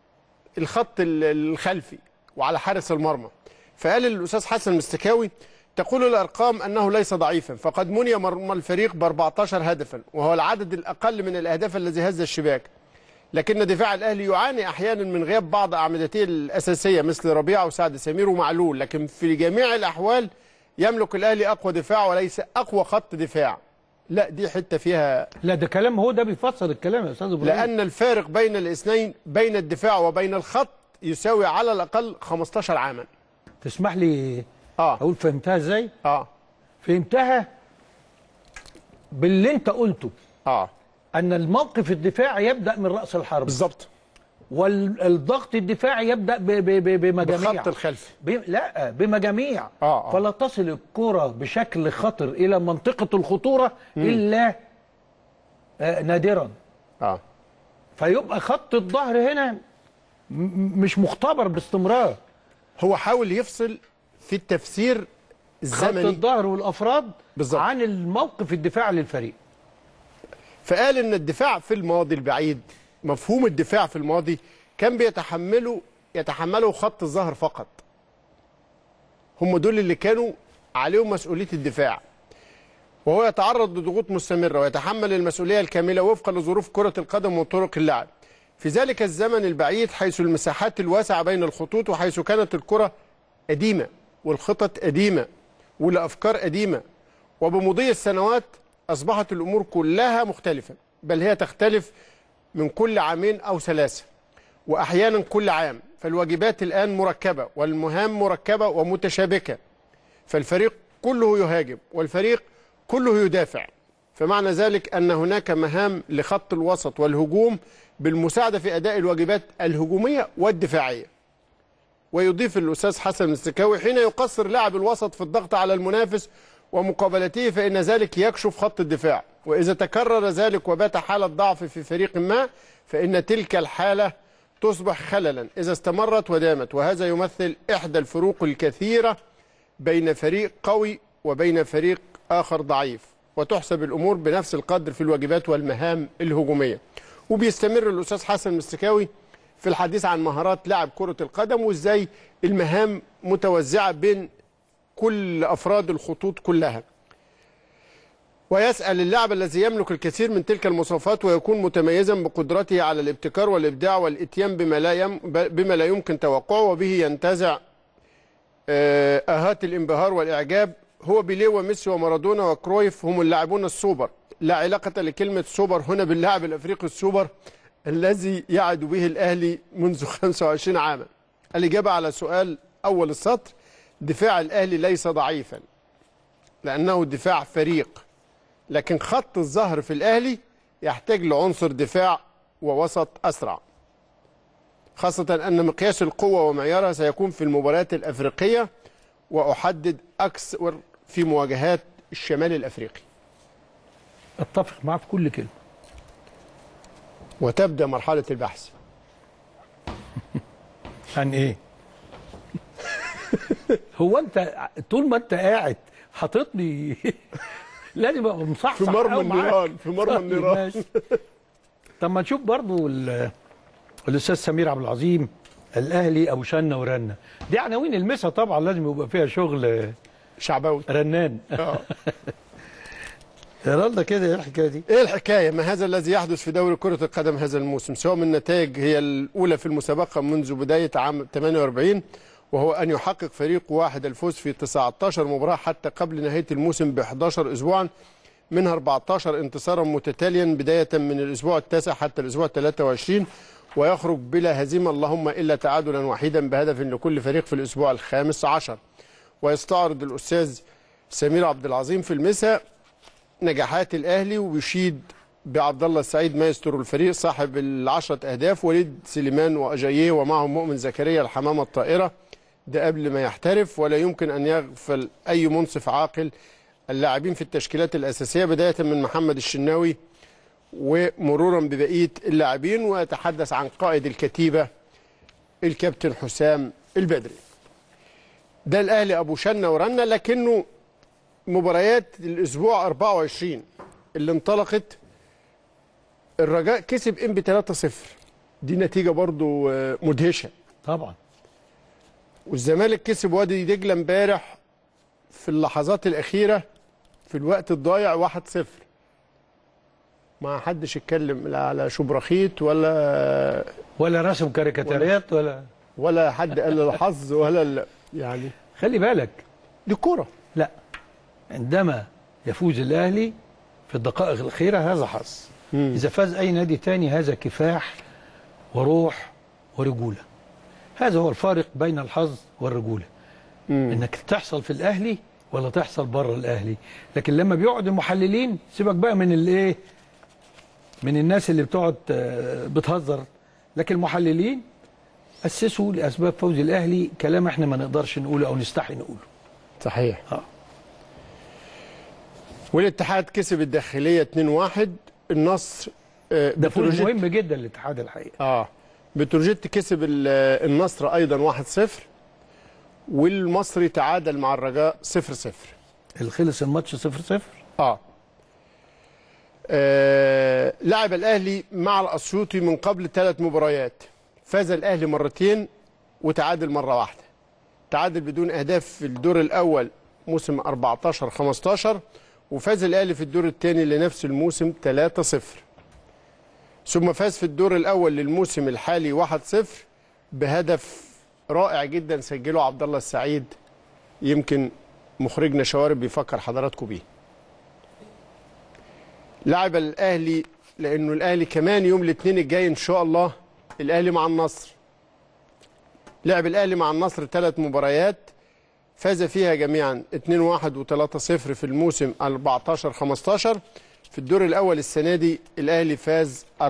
الخط ال- الخلفي وعلى حارس المرمى فقال الاستاذ حسن المستكاوي تقول الارقام انه ليس ضعيفا فقد مني مرمى الفريق ب 14 هدفا وهو العدد الاقل من الاهداف الذي هز الشباك لكن دفاع الاهلي يعاني احيانا من غياب بعض اعمدته الاساسيه مثل ربيعه وسعد سمير ومعلول لكن في جميع الاحوال يملك الاهلي اقوى دفاع وليس اقوى خط دفاع لا دي حته فيها لا ده كلام هو ده بيفسر الكلام يا استاذ ابراهيم لان الفارق بين الاثنين بين الدفاع وبين الخط يساوي على الاقل 15 عاما تسمح لي اه اقول فهمتها ازاي اه فهمتها باللي انت قلته اه ان الموقف الدفاعي يبدا من راس الحرب بالظبط والضغط الدفاعي يبدا ب- ب- ب- بمجاميع بالخط الخلفي ب... لا بمجاميع آه، آه. فلا تصل الكره بشكل خطر الى منطقه الخطوره الا آه نادرا اه فيبقى خط الظهر هنا م- م- مش مختبر باستمرار هو حاول يفصل في التفسير خط الزمني الظهر والافراد بالظبط. عن الموقف الدفاعي للفريق فقال ان الدفاع في الماضي البعيد مفهوم الدفاع في الماضي كان بيتحمله يتحمله خط الظهر فقط هم دول اللي كانوا عليهم مسؤوليه الدفاع وهو يتعرض لضغوط مستمره ويتحمل المسؤوليه الكامله وفقا لظروف كره القدم وطرق اللعب في ذلك الزمن البعيد حيث المساحات الواسعه بين الخطوط وحيث كانت الكره قديمه والخطط قديمه والافكار قديمه وبمضي السنوات اصبحت الامور كلها مختلفه بل هي تختلف من كل عامين او ثلاثه واحيانا كل عام فالواجبات الان مركبه والمهام مركبه ومتشابكه فالفريق كله يهاجم والفريق كله يدافع فمعنى ذلك ان هناك مهام لخط الوسط والهجوم بالمساعده في اداء الواجبات الهجوميه والدفاعيه ويضيف الاستاذ حسن السكاوي حين يقصر لاعب الوسط في الضغط على المنافس ومقابلته فان ذلك يكشف خط الدفاع واذا تكرر ذلك وبات حاله ضعف في فريق ما فان تلك الحاله تصبح خللا اذا استمرت ودامت وهذا يمثل احدى الفروق الكثيره بين فريق قوي وبين فريق اخر ضعيف وتحسب الامور بنفس القدر في الواجبات والمهام الهجوميه وبيستمر الاستاذ حسن المستكاوي في الحديث عن مهارات لاعب كره القدم وازاي المهام متوزعه بين كل افراد الخطوط كلها ويسأل اللاعب الذي يملك الكثير من تلك المواصفات ويكون متميزا بقدرته على الابتكار والإبداع والإتيان بما لا, يم بما لا يمكن توقعه وبه ينتزع آه، آهات الانبهار والإعجاب هو بيليه وميسي ومارادونا وكرويف هم اللاعبون السوبر لا علاقة لكلمة سوبر هنا باللاعب الأفريقي السوبر الذي يعد به الأهلي منذ 25 عاما الإجابة على سؤال أول السطر دفاع الأهلي ليس ضعيفا لأنه دفاع فريق لكن خط الظهر في الأهلي يحتاج لعنصر دفاع ووسط أسرع خاصة أن مقياس القوة ومعيارها سيكون في المباريات الأفريقية وأحدد أكثر في مواجهات الشمال الأفريقي اتفق معاه في كل كلمه وتبدأ مرحلة البحث عن ايه هو انت طول ما انت قاعد حاططني لازم ابقى مصحصح في مرمى أوي معاك. النيران في مرمى طيب، النيران ماشي. طب ما نشوف برضو ال- الاستاذ سمير عبد العظيم الاهلي ابو شنه ورنه دي عناوين المسا طبعا لازم يبقى فيها شغل شعباوي رنان يا رندا كده ايه الحكايه دي ايه الحكايه ما هذا الذي يحدث في دوري كره القدم هذا الموسم سواء من نتائج هي الاولى في المسابقه منذ بدايه عام 48 وهو ان يحقق فريق واحد الفوز في 19 مباراه حتى قبل نهايه الموسم ب 11 اسبوعا منها 14 انتصارا متتاليا بدايه من الاسبوع التاسع حتى الاسبوع 23 ويخرج بلا هزيمه اللهم الا تعادلا وحيدا بهدف لكل فريق في الاسبوع الخامس عشر ويستعرض الاستاذ سمير عبد العظيم في المساء نجاحات الاهلي وبيشيد بعبد الله السعيد مايسترو الفريق صاحب العشرة اهداف وليد سليمان واجاييه ومعهم مؤمن زكريا الحمامه الطائره ده قبل ما يحترف ولا يمكن ان يغفل اي منصف عاقل اللاعبين في التشكيلات الاساسيه بدايه من محمد الشناوي ومرورا ببقيه اللاعبين ويتحدث عن قائد الكتيبه الكابتن حسام البدري ده الاهلي ابو شنه ورنه لكنه مباريات الاسبوع 24 اللي انطلقت الرجاء كسب انبي 3-0 دي نتيجه برضو آه، مدهشه طبعا والزمالك كسب وادي دجله امبارح في اللحظات الاخيره في الوقت الضايع 1-0 ما حدش اتكلم لا على شبرخيت ولا ولا رسم كاريكاتيريات ولا ولا حد قال الحظ ولا ال- يعني خلي بالك دي كوره لا عندما يفوز الاهلي في الدقائق الاخيره هذا حظ اذا فاز اي نادي تاني هذا كفاح وروح ورجوله هذا هو الفارق بين الحظ والرجوله انك تحصل في الاهلي ولا تحصل بره الاهلي لكن لما بيقعد المحللين سيبك بقى من الايه من الناس اللي بتقعد آه، بتهزر لكن المحللين اسسوا لاسباب فوز الاهلي كلام احنا ما نقدرش نقوله او نستحي نقوله صحيح اه والاتحاد كسب الداخليه 2-1 النصر آه، ده فوز بتروجيت- مهم جدا للاتحاد الحقيقه اه بتروجيت كسب ال- النصر ايضا 1-0 والمصري تعادل مع الرجاء 0-0 اللي خلص الماتش 0 0 اه آه، لعب الاهلي مع الاسيوطي من قبل ثلاث مباريات فاز الاهلي مرتين وتعادل مره واحده تعادل بدون اهداف في الدور الاول موسم 14 15 وفاز الاهلي في الدور الثاني لنفس الموسم 3 0 ثم فاز في الدور الاول للموسم الحالي 1 0 بهدف رائع جدا سجله عبد الله السعيد يمكن مخرجنا شوارب بيفكر حضراتكم بيه لعب الاهلي لانه الاهلي كمان يوم الاثنين الجاي ان شاء الله الاهلي مع النصر لعب الاهلي مع النصر ثلاث مباريات فاز فيها جميعا 2-1 و3-0 في الموسم 14 15 في الدور الاول السنه دي الاهلي فاز 4-1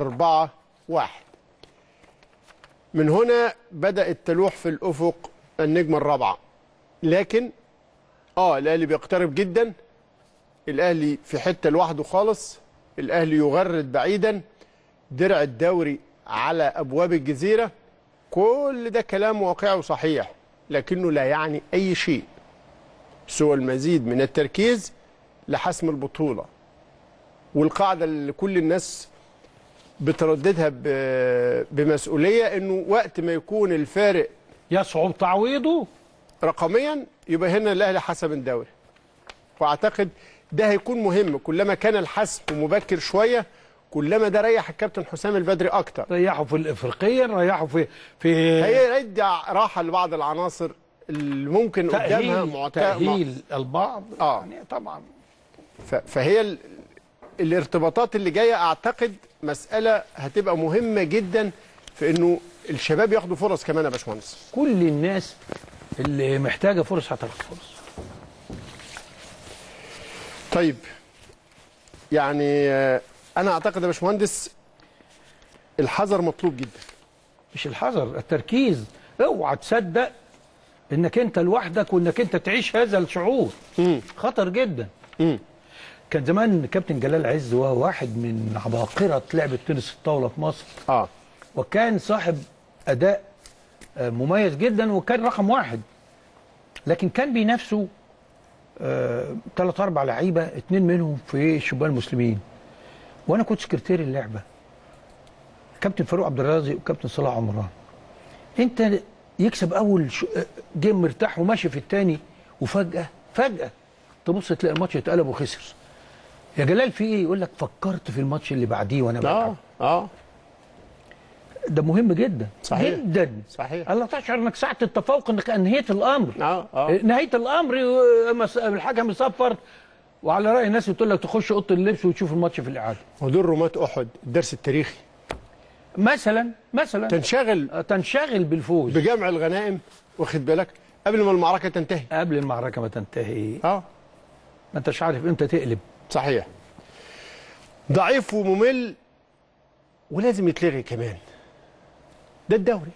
من هنا بدات تلوح في الافق النجمه الرابعه لكن اه الاهلي بيقترب جدا الاهلي في حته لوحده خالص الاهلي يغرد بعيدا درع الدوري على ابواب الجزيره كل ده كلام واقعي وصحيح لكنه لا يعني اي شيء سوى المزيد من التركيز لحسم البطوله والقاعده اللي كل الناس بترددها ب- بمسؤوليه انه وقت ما يكون الفارق يصعب تعويضه رقميا يبقى هنا الاهلي حسم الدوري واعتقد ده هيكون مهم كلما كان الحسم مبكر شويه كلما ده ريح الكابتن حسام البدري اكتر ريحوا في الافريقيه ريحوا في في هيدي راحه لبعض العناصر اللي ممكن قدامها تأهيل معت- تأهيل البعض اه يعني طبعا ف- فهي ال- الارتباطات اللي جايه اعتقد مساله هتبقى مهمه جدا في انه الشباب ياخدوا فرص كمان يا باشمهندس كل الناس اللي محتاجه فرص هتاخد فرص طيب يعني آه، انا اعتقد يا باشمهندس الحذر مطلوب جدا مش الحذر التركيز اوعى تصدق انك انت لوحدك وانك انت تعيش هذا الشعور خطر جدا كان زمان كابتن جلال عز وهو واحد من عباقرة لعبة تنس الطاولة في مصر اه وكان صاحب أداء آه، مميز جدا وكان رقم واحد لكن كان بينافسوا آه، ثلاث أربع لعيبة اتنين منهم في شبان المسلمين وأنا كنت سكرتير اللعبة كابتن فاروق عبد الرازق وكابتن صلاح عمران انت يكسب اول ش- جيم مرتاح وماشي في الثاني وفجاه فجاه تبص تلاقي الماتش اتقلب وخسر يا جلال في ايه يقول لك فكرت في الماتش اللي بعديه وانا بلعب اه اه ده مهم جدا صحيح. جدا صحيح الله تشعر انك ساعه التفوق انك انهيت الامر اه اه نهايه الامر آه، مس- الحكم يصفر وعلى راي الناس بتقول لك تخش اوضه اللبس وتشوف الماتش في الاعاده ودول رماة احد الدرس التاريخي مثلا مثلا تنشغل تنشغل بالفوز بجمع الغنائم واخد بالك قبل ما المعركه تنتهي قبل المعركه ما تنتهي اه ما انتش عارف امتى تقلب صحيح ضعيف وممل ولازم يتلغي كمان ده الدوري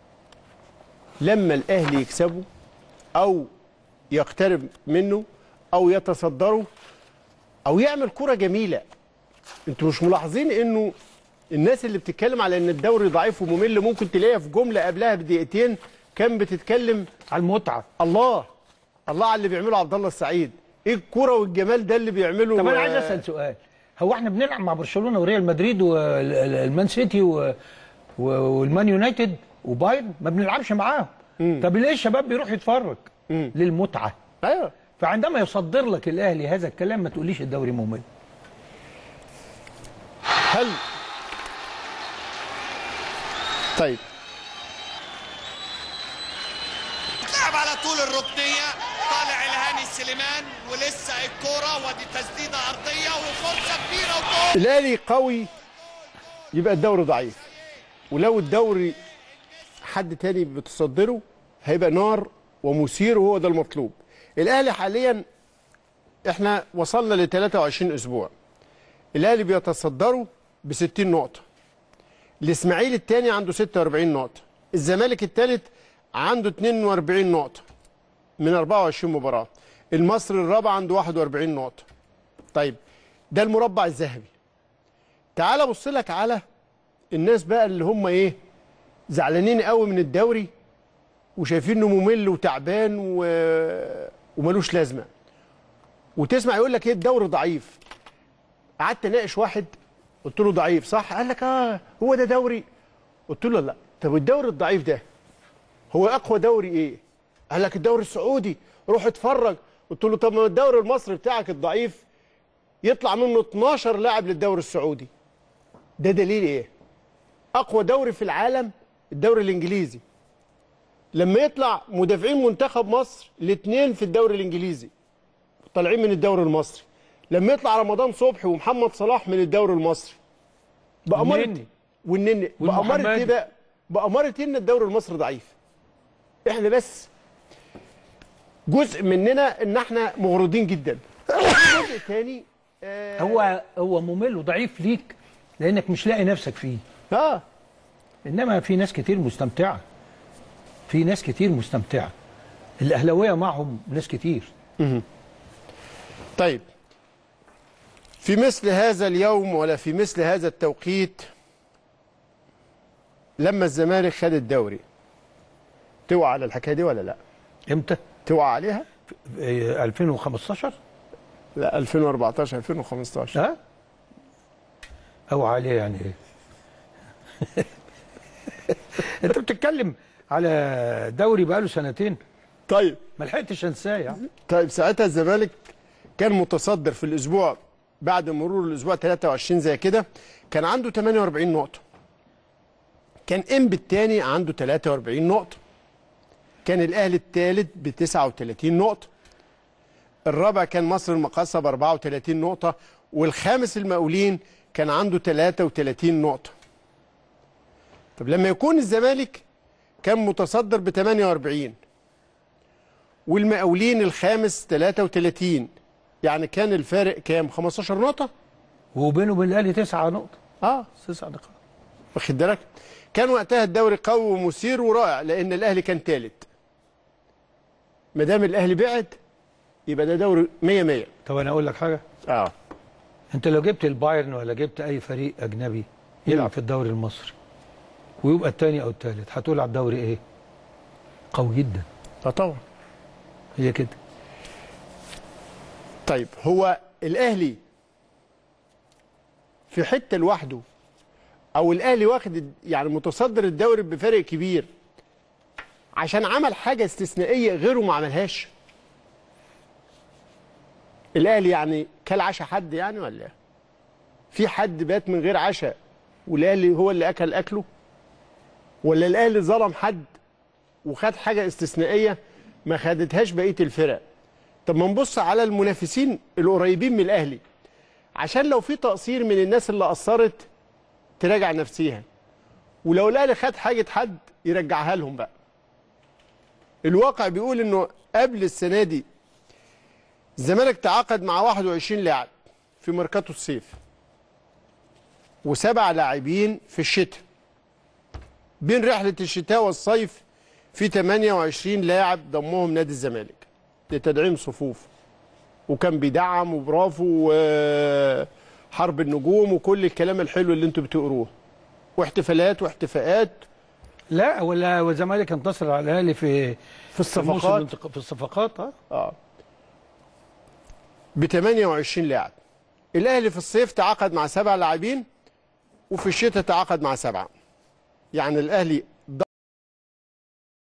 لما الاهلي يكسبه او يقترب منه او يتصدره او يعمل كرة جميلة انتوا مش ملاحظين انه الناس اللي بتتكلم على ان الدوري ضعيف وممل ممكن تلاقيها في جملة قبلها بدقيقتين كان بتتكلم على المتعة الله الله على اللي بيعمله عبد الله السعيد ايه الكرة والجمال ده اللي بيعمله طب انا عايز آه، اسال سؤال هو احنا بنلعب مع برشلونه وريال مدريد والمان سيتي و- و- والمان يونايتد وبايرن ما بنلعبش معاهم طب ليه الشباب بيروح يتفرج للمتعه ايوه فعندما يصدر لك الاهلي هذا الكلام ما تقوليش الدوري ممل هل طيب لعب على طول الركنيه طالع الهاني سليمان ولسه الكوره ودي تسديده ارضيه وفرصه كبيره وجول الاهلي قوي يبقى الدوري ضعيف ولو الدوري حد تاني بتصدره هيبقى نار ومثير وهو ده المطلوب الاهلي حاليا احنا وصلنا ل 23 اسبوع الاهلي بيتصدره ب 60 نقطه الاسماعيلي الثاني عنده 46 نقطه الزمالك الثالث عنده 42 نقطه من 24 مباراه المصري الرابع عنده 41 نقطه طيب ده المربع الذهبي تعال بص لك على الناس بقى اللي هم ايه زعلانين قوي من الدوري وشايفين انه ممل وتعبان و... وملوش لازمه وتسمع يقول لك ايه الدوري ضعيف قعدت اناقش واحد قلت له ضعيف صح قال لك اه هو ده دوري قلت له لا طب الدوري الضعيف ده هو اقوى دوري ايه قال لك الدوري السعودي روح اتفرج قلت له طب ما الدوري المصري بتاعك الضعيف يطلع منه 12 لاعب للدوري السعودي ده دليل ايه اقوى دوري في العالم الدوري الانجليزي لما يطلع مدافعين منتخب مصر الاثنين في الدوري الانجليزي طالعين من الدوري المصري لما يطلع رمضان صبحي ومحمد صلاح من الدوري المصري بأمارة والنني. والنني والمحمدي. بأمارة ايه بقى؟ بأمارة إيه ان الدوري المصري ضعيف احنا بس جزء مننا ان احنا مغرضين جدا جزء تاني هو هو ممل وضعيف ليك لانك مش لاقي نفسك فيه اه انما في ناس كتير مستمتعه في ناس كتير مستمتعه الاهلاويه معهم ناس كتير طيب في مثل هذا اليوم ولا في مثل هذا التوقيت لما الزمالك خد الدوري توعى على الحكايه دي ولا لا؟ امتى؟ توعى عليها؟ 2015 لا 2014 2015 ها؟ او عليه يعني ايه؟ انت بتتكلم على دوري بقاله سنتين طيب ما لحقتش انساه يعني طيب ساعتها الزمالك كان متصدر في الاسبوع بعد مرور الاسبوع 23 زي كده كان عنده 48 نقطه كان انبي الثاني عنده 43 نقطه كان الاهلي الثالث ب 39 نقطه الرابع كان مصر المقاصه ب 34 نقطه والخامس المقاولين كان عنده 33 نقطه طب لما يكون الزمالك كان متصدر ب 48 والمقاولين الخامس 33 يعني كان الفارق كام 15 نقطة وبينه وبين الاهلي 9 نقطة اه 9 نقاط واخد بالك كان وقتها الدوري قوي ومثير ورائع لان الاهلي كان ثالث ما دام الاهلي بعد يبقى ده دوري 100 100 طب انا اقول لك حاجه اه انت لو جبت البايرن ولا جبت اي فريق اجنبي يلعب في الدوري المصري ويبقى الثاني او الثالث هتقول على الدوري ايه قوي جدا اه طبعا هي كده طيب هو الاهلي في حته لوحده او الاهلي واخد يعني متصدر الدوري بفرق كبير عشان عمل حاجه استثنائيه غيره ما عملهاش الاهلي يعني كل عشاء حد يعني ولا إيه؟ في حد بات من غير عشاء والاهلي هو اللي اكل اكله ولا الاهلي ظلم حد وخد حاجه استثنائيه ما خدتهاش بقيه الفرق طب ما نبص على المنافسين القريبين من الاهلي عشان لو في تقصير من الناس اللي قصرت تراجع نفسيها ولو الاهلي خد حاجه حد يرجعها لهم بقى الواقع بيقول انه قبل السنه دي الزمالك تعاقد مع 21 لاعب في ميركاتو الصيف وسبع لاعبين في الشتاء بين رحله الشتاء والصيف في 28 لاعب ضمهم نادي الزمالك لتدعيم صفوف وكان بيدعم وبرافو وحرب النجوم وكل الكلام الحلو اللي انتوا بتقروه واحتفالات واحتفاءات لا ولا والزمالك انتصر على الاهلي في في الصفقات في الصفقات اه اه ب 28 لاعب الاهلي في الصيف تعاقد مع سبع لاعبين وفي الشتاء تعاقد مع سبعه يعني الاهلي